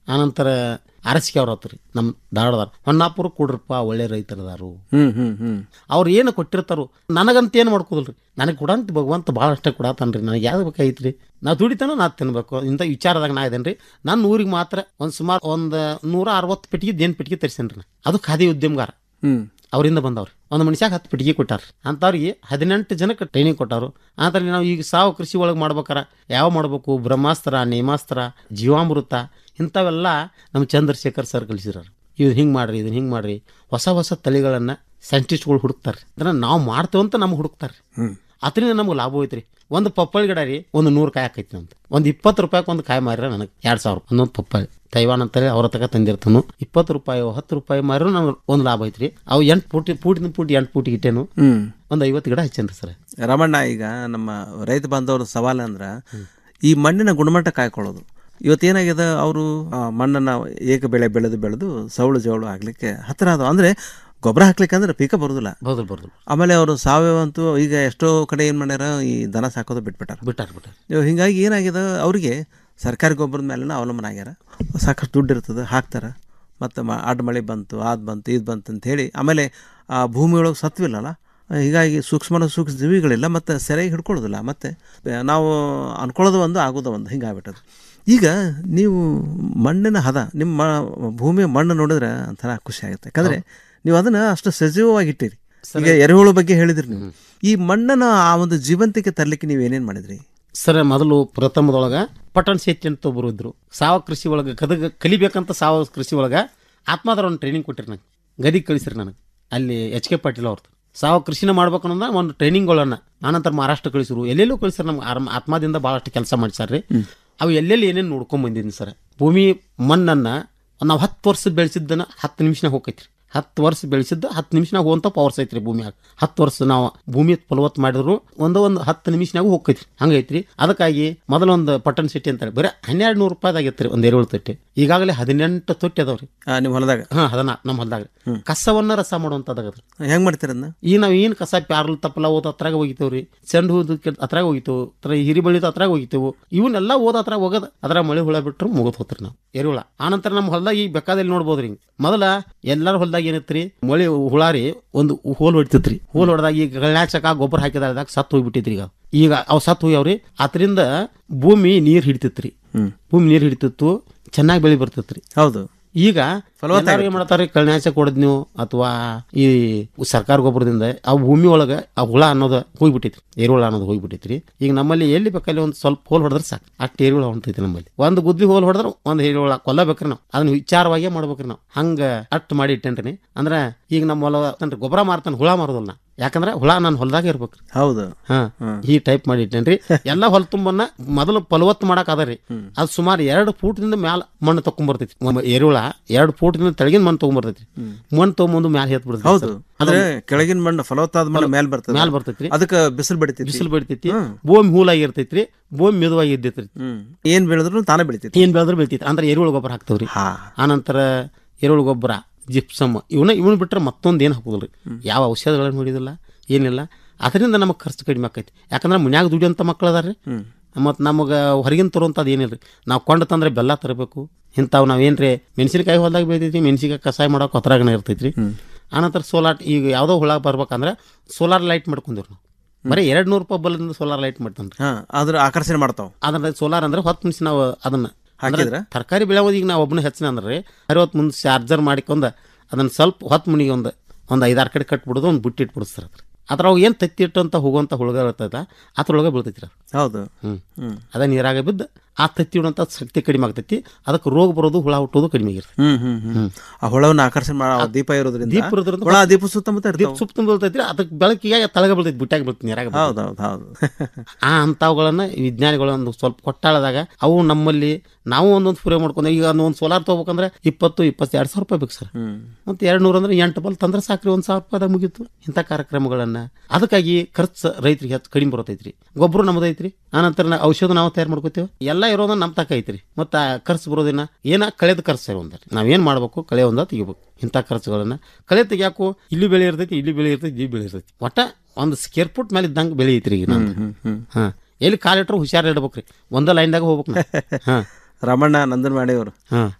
ಆನಂತರ ಅರಸಿಕೆ ಅವ್ರ ಹತ್ರಿ ನಮ್ಮ ಧಾರವಾಡದಾರ ಹೊನ್ನಾಪುರ ಕೊಡ್ರಪ್ಪ ಒಳ್ಳೆ ರೈತರದಾರು ಹ್ಮ್ ಹ್ಮ್ ಹ್ಮ್ ಅವ್ರು ಏನು ಕೊಟ್ಟಿರ್ತಾರೋ ನನಗಂತ ಏನು ಮಾಡ್ಕೋದಿಲ್ರಿ ನನಗೆ ಕೊಡಂತ ಭಗವಂತ ಭಾಳ ಅಷ್ಟೇ ಕೊಡತಾನ್ರಿ ನನಗೆ ಯಾವ್ದು ಬೇಕಾಗಿತ್ರಿ ನಾ ದುಡಿತಾನೋ ನಾ ತಿನ್ಬೇಕು ಇಂಥ ವಿಚಾರದಾಗ ನಾ ಇದೇನ್ರಿ ನನ್ನ ಊರಿಗೆ ಮಾತ್ರ ಒಂದು ಸುಮಾರು ಒಂದು ನೂರ ಅರವತ್ತು ಪೆಟ್ಟಿಗೆ ದೇನ್ ಪೆಟ್ಟಿಗೆ ತರಿಸೇನ್ರಿ ನಾ ಅದು ಖಾದಿ ಉದ್ಯಮಗಾರ ಹ್ಮ್ ಅವರಿಂದ ಬಂದವ್ರು ಒಂದು ಮನುಷ್ಯಾಗ ಹತ್ತು ಪೆಟ್ಟಿಗೆ ಕೊಟ್ಟಾರ ಅಂಥವ್ರಿಗೆ ಹದಿನೆಂಟು ಜನಕ್ಕೆ ಟ್ರೈನಿಂಗ್ ಕೊಟ್ಟಾರು ಆತರ ನಾವು ಈಗ ಸಾವು ಕೃಷಿ ಒಳಗೆ ಮಾಡ್ಬೇಕಾರ ಯಾವ ಮಾಡ್ಬೇಕು ಬ್ರಹ್ಮಾಸ್ತ್ರ ನೇಮಾಸ್ತ್ರ ಜೀವಾಮೃತ ಇಂಥವೆಲ್ಲ ನಮ್ಮ ಚಂದ್ರಶೇಖರ್ ಸರ್ ಕಲಿಸಿರೋರು ಇದು ಹಿಂಗೆ ಮಾಡ್ರಿ ಇದನ್ನ ಹಿಂಗೆ ಮಾಡ್ರಿ ಹೊಸ ಹೊಸ ತಳಿಗಳನ್ನು ಸೈಂಟಿಸ್ಟ್ಗಳು ಹುಡುಕ್ತಾರೆ ಅಂದ್ರೆ ನಾವು ಮಾಡ್ತೇವಂತ ನಮ್ಗೆ ಹುಡುಕ್ತಾರೆ ಹ್ಮ್ ಅದರಿಂದ ನಮ್ಗೆ ಲಾಭ ಐತ್ರಿ ಒಂದು ಪಪ್ಪಾಳಿ ಗಿಡ ರೀ ಒಂದು ನೂರು ಕಾಯಿ ಆಕೈತಿ ಅಂತ ಒಂದು ಇಪ್ಪತ್ತು ರೂಪಾಯಿಗೆ ಒಂದು ಕಾಯಿ ಮಾರಿರ ನನಗೆ ಎರಡು ಸಾವಿರ ಒಂದೊಂದು ಪಪ್ಪಾಳಿ ತೈವಾನ್ ಅಂತೇಳಿ ಅವ್ರ ತಗ ತಂದಿರ್ತಾನು ಇಪ್ಪತ್ತು ರೂಪಾಯಿ ಹತ್ತು ರೂಪಾಯಿ ಮಾರಿದ್ರು ನಮ್ಗೆ ಒಂದು ಲಾಭ ಐತ್ರಿ ಅವು ಎಂಟು ಪೂಟಿ ಪೂಟಿನ ಪೂಟಿ ಎಂಟು ಪೂಟಿ ಇಟ್ಟೇನು ಹ್ಮ್ ಒಂದು ಐವತ್ತು ಗಿಡ ಹಚ್ಚೇನ್ರಿ ಸರ್ ರಮಣ್ಣ ಈಗ ನಮ್ಮ ರೈತ ಬಾಂಧವ್ರ ಸವಾಲು ಅಂದ್ರೆ ಈ ಮಣ್ಣಿನ ಗುಣಮಟ್ಟ ಕಾಯ್ಕೊಳ್ಳೋದು ಇವತ್ತೇನಾಗಿದೆ ಅವರು ಮಣ್ಣನ್ನು ಏಕ ಬೆಳೆ ಬೆಳೆದು ಬೆಳೆದು ಸೌಳು ಜವಳು ಆಗ್ಲಿಕ್ಕೆ ಹತ್ತಿರ ಅದು ಅಂದ್ರೆ ಗೊಬ್ಬರ ಹಾಕ್ಲಿಕ್ಕೆ ಅಂದ್ರೆ ಪೀಕ ಬರೋದಿಲ್ಲ ಬರೋದಿಲ್ಲ ಬರೋದಿಲ್ಲ ಆಮೇಲೆ ಅವರು ಸಾವಯವ ಅಂತೂ ಈಗ ಎಷ್ಟೋ ಕಡೆ ಏನು ಮಾಡ್ಯಾರ ಈ ದನ ಸಾಕೋದು ಬಿಟ್ಬಿಟ್ಟಾರ ಬಿಟ್ಟಾರ ಬಿಟ್ಟಾರ ಇವಾಗ ಹಿಂಗಾಗಿ ಏನಾಗಿದೆ ಅವರಿಗೆ ಸರ್ಕಾರಿ ಗೊಬ್ಬರದ ಮೇಲೆನ ಅವಲಂಬನೆ ಆಗ್ಯಾರ ಸಾಕಷ್ಟು ದುಡ್ಡು ಇರ್ತದೆ ಹಾಕ್ತಾರೆ ಮತ್ತು ಮ ಅಡ್ಡ ಮಳೆ ಬಂತು ಅದು ಬಂತು ಇದು ಬಂತು ಅಂತ ಹೇಳಿ ಆಮೇಲೆ ಆ ಭೂಮಿ ಒಳಗೆ ಸತ್ವಿಲ್ಲಲ್ಲ ಹೀಗಾಗಿ ಸೂಕ್ಷ್ಮ ಸೂಕ್ಷ್ಮ ಜೀವಿಗಳಿಲ್ಲ ಮತ್ತು ಸರಿಯಾಗಿ ಹಿಡ್ಕೊಳ್ಳೋದಿಲ್ಲ ಮತ್ತು ನಾವು ಅನ್ಕೊಳ್ಳೋದು ಒಂದು ಆಗೋದು ಒಂದು ಹಿಂಗಾಗ್ಬಿಟ್ಟದು ಈಗ ನೀವು ಮಣ್ಣಿನ ಹದ ನಿಮ್ಮ ಮ- ಭೂಮಿಯ ಮಣ್ಣು ನೋಡಿದ್ರೆ ಒಂಥರ ಖುಷಿ ಆಗುತ್ತೆ ಯಾಕಂದರೆ ನೀವು ಅದನ್ನು ಅಷ್ಟು ಸಜೀವವಾಗಿ ಇಟ್ಟಿರಿ ಈಗ ಎರೆಹುಳು ಬಗ್ಗೆ ಹೇಳಿದ್ರಿ ನೀವು ಈ ಮಣ್ಣನ್ನು ಆ ಒಂದು ಜೀವಂತಿಕೆ ತರಲಿಕ್ಕೆ ನೀವು ಏನೇನು ಮಾಡಿದ್ರಿ ಸರ್ ಮೊದಲು ಪ್ರಥಮದೊಳಗೆ ಪಟ್ಟಣ ಶೆಟ್ಟಿ ಅಂತ ಒಬ್ಬರು ಇದ್ರು ಸಾವ ಕೃಷಿ ಒಳಗೆ ಗದಗ ಕಲಿಬೇಕಂತ ಸಾವ ಕೃಷಿ ಒಳಗೆ ಆತ್ಮಾದ್ರ ಒಂದು ಟ್ರೈನಿಂಗ್ ಕೊಟ್ಟಿರಿ ನಂಗೆ ಗದಿಗೆ ಕಳಿಸ್ರಿ ನನಗೆ ಅಲ್ಲಿ ಎಚ್ ಕೆ ಪಾಟೀಲ್ ಅವ್ರದ್ದು ಸಾವ ಕೃಷಿನ ಮಾಡ್ಬೇಕನ್ನೋದ ಒಂದು ಟ್ರೈನಿಂಗ್ಗಳನ್ನ ಆನಂತರ ಮಹಾರಾಷ್ಟ್ರ ಕಳಿಸಿರು ಎಲ್ಲೆಲ್ಲೂ ಕಳಿಸ್ರಿ ನಮ್ಗೆ ಆರ್ಮ ಆತ್ಮದಿಂದ ಭಾಳಷ್ಟು ಕೆಲಸ ಮಾಡಿಸ್ಯಾರ್ರಿ ಅವು ಎಲ್ಲೆಲ್ಲಿ ಏನೇನು ನೋಡ್ಕೊಂಡ್ ಬಂದಿದ್ದೀನಿ ಸರ್ ಭೂಮಿ ಮಣ್ಣನ್ನು ನಾವು ಹತ್ತು ವರ್ಷ ಬೆಳೆಸಿದ್ದನ್ನ ಹತ್ತು ನಿಮಿಷನಾಗ ಹೋಗೈತ್ರಿ ಹತ್ತು ವರ್ಷ ಬೆಳೆಸಿದ್ದು ಹತ್ತು ನಿಮಿಷನಾಗ ಹೋಗಂತ ಪವರ್ಸ್ ಐತ್ರಿ ಭೂಮಿಯಾಗ ಹತ್ತು ವರ್ಷ ನಾವು ಭೂಮಿ ಫಲವತ್ತು ಮಾಡಿದ್ರು ಒಂದು ಒಂದು ಹತ್ತು ನಿಮಿಷನಾಗ ಹೋಗೈತ್ರಿ ಹಂಗೈತ್ರಿ ಅದಕ್ಕಾಗಿ ಮೊದಲೊಂದು ಪಟ್ಟಣ ಸಿಟಿ ಅಂತೇಳಿ ಬರೀ ಹನ್ನೆರಡು ನೂರು ರೂಪಾಯಿದಾಗೈತ್ರಿ ಒಂದು ಎರೆಹುಳು ತೊಟ್ಟಿ ಈಗಾಗಲೇ ಹದಿನೆಂಟು ತೊಟ್ಟಿ ಅದಾವ್ರಿ ನಿಮ್ಮ ಹೊಲದಾಗ ಹಾಂ ಅದನ್ನ ನಮ್ಮ ಹೊಲದಾಗ ಕಸವನ್ನ ರಸ ಮಾಡುವಂಥದ್ದಾಗದ್ರಿ ಹೆಂಗೆ ಮಾಡ್ತೀರ ಅದನ್ನ ಈ ನಾವು ಏನು ಕಸ ಪ್ಯಾರ್ಲ್ ತಪ್ಪಲ ಓದ್ ಹತ್ರಾಗ ಹೋಗಿತೇವ್ರಿ ಚೆಂಡು ಹೂದು ಅತ್ರಾಗ ಹೋಗಿತೇವು ತರ ಹಿರಿ ಬಳಿದ ಅತ್ರಾಗ ಹೋಗಿತೇವು ಇವನ್ನೆಲ್ಲ ಓದ್ ಹತ್ರಾಗ ಹೋಗದ ಅದ್ರ ಮಳೆ ಹುಳ ಬಿಟ್ರು ಮುಗಿದ್ ಹೋತ್ರಿ ನಾವು ಎರೆಹುಳ ಆನಂತರ ನಮ್ಮ ಹೊಲದಾಗ ಈಗ ಬೇಕಾದಲ್ಲಿ ನೋಡ್ಬೋದ್ರಿ ಹಿಂಗ್ ಮೊದಲ ಎಲ್ಲರ ಹೊಲದಾಗ ಏನೈತ್ರಿ ಮಳೆ ಹುಳ ರೀ ಒಂದು ಹೋಲ್ ಹೊಡಿತೈತ್ರಿ ಹೋಲ್ ಹೊಡೆದಾಗ ಈಗ ಗಳ್ಯಾಚಕ ಗೊಬ್ಬರ ಹಾಕಿದಾಗ ಸತ್ತು ಹೋಗ್ಬಿಟ್ಟೈತ್ರಿ ಈಗ ಈಗ ಅವು ಸತ್ತು ಹೋಗ್ಯಾವ್ರಿ ಅದರಿಂದ ಭೂಮಿ ನೀರ್ ಹಿಡಿತೈತ್ರಿ ಭೂಮಿ ನೀರ್ ಹಿಡಿತಿತ್ತು ಚೆನ್ನಾಗಿ ಬೆಳೆ ಬರ್ತೈತ್ರಿ ಹೌದು ಈಗ ಎಲ್ಲಾರು ಏನ್ ಮಾಡ್ತಾರೆ ಕಳ್ನಾಶ ಕೊಡದ್ ನೀವು ಅಥವಾ ಈ ಸರ್ಕಾರ ಗೊಬ್ಬರದಿಂದ ಆ ಭೂಮಿ ಒಳಗ ಆ ಹುಳ ಅನ್ನೋದು ಹೋಗ್ಬಿಟ್ಟೈತ್ರಿ ಎರೆಹುಳ ಅನ್ನೋದು ಹೋಗ್ಬಿಟ್ಟೈತ್ರಿ ಈಗ ನಮ್ಮಲ್ಲಿ ಎಲ್ಲಿ ಬೇಕಲ್ಲಿ ಒಂದು ಸ್ವಲ್ಪ ಹೋಲ್ ಹೊಡೆದ್ರೆ ಸಾಕು ಅಷ್ಟು ಎರೆಹುಳ ಹೊಂಟೈತಿ ನಮ್ಮಲ್ಲಿ ಒಂದು ಗುದ್ಲಿ ಹೋಲ್ ಹೊಡೆದ್ರೆ ಒಂದು ಎರೆಹುಳ ಕೊಲ್ಲಬೇಕ್ರಿ ನಾವು ಅದನ್ನ ವಿಚಾರವಾಗೇ ಮಾಡ್ಬೇಕ್ರಿ ನಾವು ಹಂಗ ಅಟ್ಟು ಮಾಡಿ ಇಟ್ಟೇನ್ರಿ ಅಂದ್ರೆ ಈಗ ನಮ್ಮ ಹೊಲ ಅಂದ್ರೆ ಗೊಬ್ಬರ ಮಾರ್ತಾನೆ ಹುಳ ಮಾರೋದಲ್ಲ ನಾ. ಯಾಕಂದ್ರೆ ಹುಳ ನಾನು ಹೊಲದಾಗ ಇರ್ಬೇಕ್ರಿ ಹೌದು ಹಾ ಈ ಟೈಪ್ ಮಾಡಿ ಇಟ್ಟೇನ್ರಿ ಎಲ್ಲ ಹೊಲ ತುಂಬನ್ನ ಮೊದಲು ಫಲವತ್ತು ಮಾಡಕ್ ಅದರಿ ಅದು ಸುಮಾರು ಎರಡು ಫೂಟ್ದಿಂದ ಮ್ಯಾಲ ಮಣ್ಣು ತಕೊಂಡ್ಬರ್ತೈತಿ ಮ- ಎರೆಹುಳ ಎರಡು ಫೂಟ್ದಿಂದ ತೆಳಗಿನ ಮಣ್ಣು ತಗೊಂಡ್ಬರ್ತೈತಿ ಮಣ್ಣು ತಗೊಂಬಂದು ಮ್ಯಾಲ ಎತ್ ಬಿಡ್ತೈತಿ ಹೌದು ಅಂದ್ರೆ ಕೆಳಗಿನ ಮಣ್ಣು ಫಲವತ್ತಾದ ಮಣ್ಣು ಮೇಲೆ ಬರ್ತದೆ ಮ್ಯಾಲ ಬರ್ತೈತ್ರಿ ಅದಕ್ಕೆ ಬಿಸಿಲು ಬಡಿತೈತಿ ಬಿಸಿಲು ಬಡಿತೈತಿ ಭೂಮಿ ಹೂಲಾಗಿ ಇರ್ತೈತ್ರಿ ಭೂಮಿ ಮೆದುವಾಗಿ ಇದ್ದೈತ್ರಿ ಏನ್ ಬೆಳೆದ್ರು ತಾನೇ ಬೆಳಿತೈತಿ ಏನ್ ಬೆಳೆದ್ರೆ ಬೆಳಿತೈತಿ ಅಂದ್ರೆ ಎರೆಹುಳ ಗೊಬ್ಬರ ಹಾಕ್ತೇವ್ರಿ ಆನಂತರ ಎರೆಹುಳ ಗೊಬ್ಬರ ಜಿಪ್ಸಮ್ ಇವನ್ನ ಇವನ್ ಬಿಟ್ರೆ ಮತ್ತೊಂದು ಏನು ಹಾಕೋದಿಲ್ರಿ ಯಾವ ಔಷಧಗಳನ್ನು ಹೊಡಿಯೋದಿಲ್ಲ ಏನಿಲ್ಲ ಅದರಿಂದ ನಮಗೆ ಖರ್ಚು ಕಡಿಮೆ ಆಕೈತಿ ಯಾಕಂದ್ರೆ ಮನ್ಯಾಗ ದುಡಿಯೋಂಥ ಮಕ್ಳು ಅದಾರ್ರಿ ಮತ್ತು ನಮಗೆ ಹೊರಗಿನ ತರುವಂಥದ್ದು ಏನಿಲ್ರಿ ನಾವು ಕೊಂಡು ತಂದ್ರೆ ಬೆಲ್ಲ ತರಬೇಕು ಇಂಥವು ನಾವೇನ್ರಿ ಮೆಣಸಿನಕಾಯಿ ಹೊಲ್ದಾಗ ಬೆಳಿತೈತಿ ಮೆಣಸಿನಕಾಯಿ ಕಷಾಯ ಮಾಡೋಕೆ ಹೊತ್ರಾಗನ ಇರ್ತೈತ್ರಿ ಆನಂತರ ಸೋಲಾರ್ ಈಗ ಯಾವುದೋ ಹುಳ ಬರ್ಬೇಕಂದ್ರೆ ಸೋಲಾರ್ ಲೈಟ್ ಮಾಡ್ಕೊಂಡೇವ್ರಿ ನಾವು ಬರೀ ಎರಡು ನೂರು ರೂಪಾಯಿ ಬಲ್ಲದಿಂದ ಸೋಲಾರ್ ಲೈಟ್ ಮಾಡ್ತಾನೆ ಹಾ ಅದ್ರ ಆಕರ್ಷಣೆ ಮಾಡ್ತಾವ ಅದನ್ನ ಸೋಲಾರ್ ಅಂದ್ರೆ ಹೊತ್ತು ನಿಮಿಷ ನಾವು ಅದನ್ನ ಹಾಕಿದ್ರ? ತರಕಾರಿ ಬೆಳೆಯೋದು ಈಗ ನಾವು ಒಬ್ಬನ ಹೆಚ್ಚಿನ ಅಂದ್ರೆ ಅರವತ್ತು ಮುಂದೆ ಚಾರ್ಜರ್ ಮಾಡಿಕೊಂಡ ಅದನ್ನ ಸ್ವಲ್ಪ ಹೊತ್ತು ಮುನಿಗೆ ಒಂದು ಒಂದು ಐದಾರು ಕಡೆ ಕಟ್ಬಿಡೋದು ಒಂದು ಬುಟ್ಟಿ ಇಟ್ಬಿಡುದು ಸರ್ ಅದ್ರ ಅದ್ರೊಳಗೆ ಏನು ತತ್ತಿ ಇಟ್ಟಂತ ಹೋಗುವಂಥ ಹುಳುಗ ಇರ್ತದ ಅದ್ರೊಳಗೆ ಬೀಳ್ತೈತಿ ಅದು ಹೌದು ಹ್ಞೂ ಹ್ಮ್ ಅದ ನೀರಾಗ ಬಿದ್ದು ಆ ತತ್ತಿ ಇಡುವಂಥ ಶಕ್ತಿ ಕಡಿಮೆ ಆಗ್ತೈತಿ ಅದಕ್ಕೆ ರೋಗ ಬರೋದು ಹುಳ ಹುಟ್ಟೋದು ಕಡಿಮೆ ಆಗಿರ್ತೈತಿ ಹ್ಮ್ ಹ್ಮ್ ಹ್ಮ್ ಆ ಹುಳವನ್ನ ಆಕರ್ಷಣೆ ಮಾಡೋ ಆ ದೀಪ ಇರೋದ್ರಿಂದ ದೀಪ ಇರೋದ್ರಿಂದ ಹುಳ ದೀಪ ಸುತ್ತಮುತ್ತ ದೀಪ ಇರ್ತಾವ ಸುತ್ತ ಬೀಳ್ತೈತಿ ಅದಕ್ಕೆ ಬೆಳಕಿಗೆ ತಳಗ ಬೀಳ್ತೈತಿ ಬುಟ್ಟಾಗ ಬೀಳ್ತೈತಿ ನೀರಾಗ ಬೀಳ್ತೈತಿ. ಹೌದು ಹೌದು ಹೌದು ಆ ಅಂಥವುಗಳನ್ನ ವಿಜ್ಞಾನಿಗಳೊಂದು ಸ್ವಲ್ಪ ಕೊಟ್ಟಾಳದಾಗ ಅವು ನಮ್ಮಲ್ಲಿ ನಾವು ಒಂದೊಂದು ಪ್ರಯೋಗ ಮಾಡ್ಕೊಂಡು ಈಗ ಒಂದು ಸೋಲಾರ್ ತೊಗೋಬೇಕಂದ್ರೆ ಇಪ್ಪತ್ತು ಇಪ್ಪತ್ತೆರಡು ಸಾವಿರ ರೂಪಾಯಿ ಬೇಕು ಸರ್ ಮತ್ತೆ ಎರಡು ನೂರು ಅಂದ್ರೆ ಎಂಟು ಬಲ್ ತಂದ್ರೆ ಸಾಕ್ರಿ ಒಂದು ಸಾವಿರ ರೂಪಾಯಿದಾಗ ಮುಗೀತು ಇಂಥ ಕಾರ್ಯಕ್ರಮಗಳನ್ನ ಅದಕ್ಕಾಗಿ ಖರ್ಚು ರೈತರಿಗೆ ಹೆಚ್ಚು ಕಡಿಮೆ ಬರ್ತೈತ್ರಿ ಗೊಬ್ಬರ ನಮ್ಮದೈತ್ರಿ ಆನಂತರ ನಾ- ಔಷಧ ನಾವು ತಯಾರು ಮಾಡ್ಕೋತೇವೆ ಎಲ್ಲ ಇರೋದ ನಮ್ಮ ತಕ ಐತ್ರಿ ಮತ್ತೆ ಆ ಖರ್ಚು ಬರೋದಿನ ಏನ ಕಳೆದ ಖರ್ಚು ಒಂದ್ರಿ ನಾವೇನು ಮಾಡ್ಬೇಕು ಕಳೆ ಒಂದ ತೆಗಿಬೇಕು ಇಂಥ ಖರ್ಚುಗಳನ್ನ ಕಳೆ ತೆಗಿಯಾಕು ಇಲ್ಲಿ ಬೆಳೆ ಇರ್ತೈತಿ ಇಲ್ಲಿ ಬೆಳೆ ಇರ್ತೈತಿ ಇಲ್ಲಿ ಬೆಳೆ ಇರ್ತೈತಿ ಒಟ್ಟ ಒಂದು ಸ್ಕೇರ್ ಫುಟ್ ಮೇಲೆ ಇದ್ದಂಗೆ ಬೆಳೆ ಐತ್ರಿ ಈಗ ನಂದು ಹಾ ಎಲ್ಲಿ ಕಾಲಿಟ್ರು ಹುಷಾರ್ ಇಡ್ಬೇಕ್ರಿ ಒಂದ ಲೈನ್ದಾಗ ಹೋಗ್ಬೇಕು ನಾ. ಹಾ ರಮಣ್ಣ ನಂದನ್ ಮಾಡಿಯವರು ಹಾ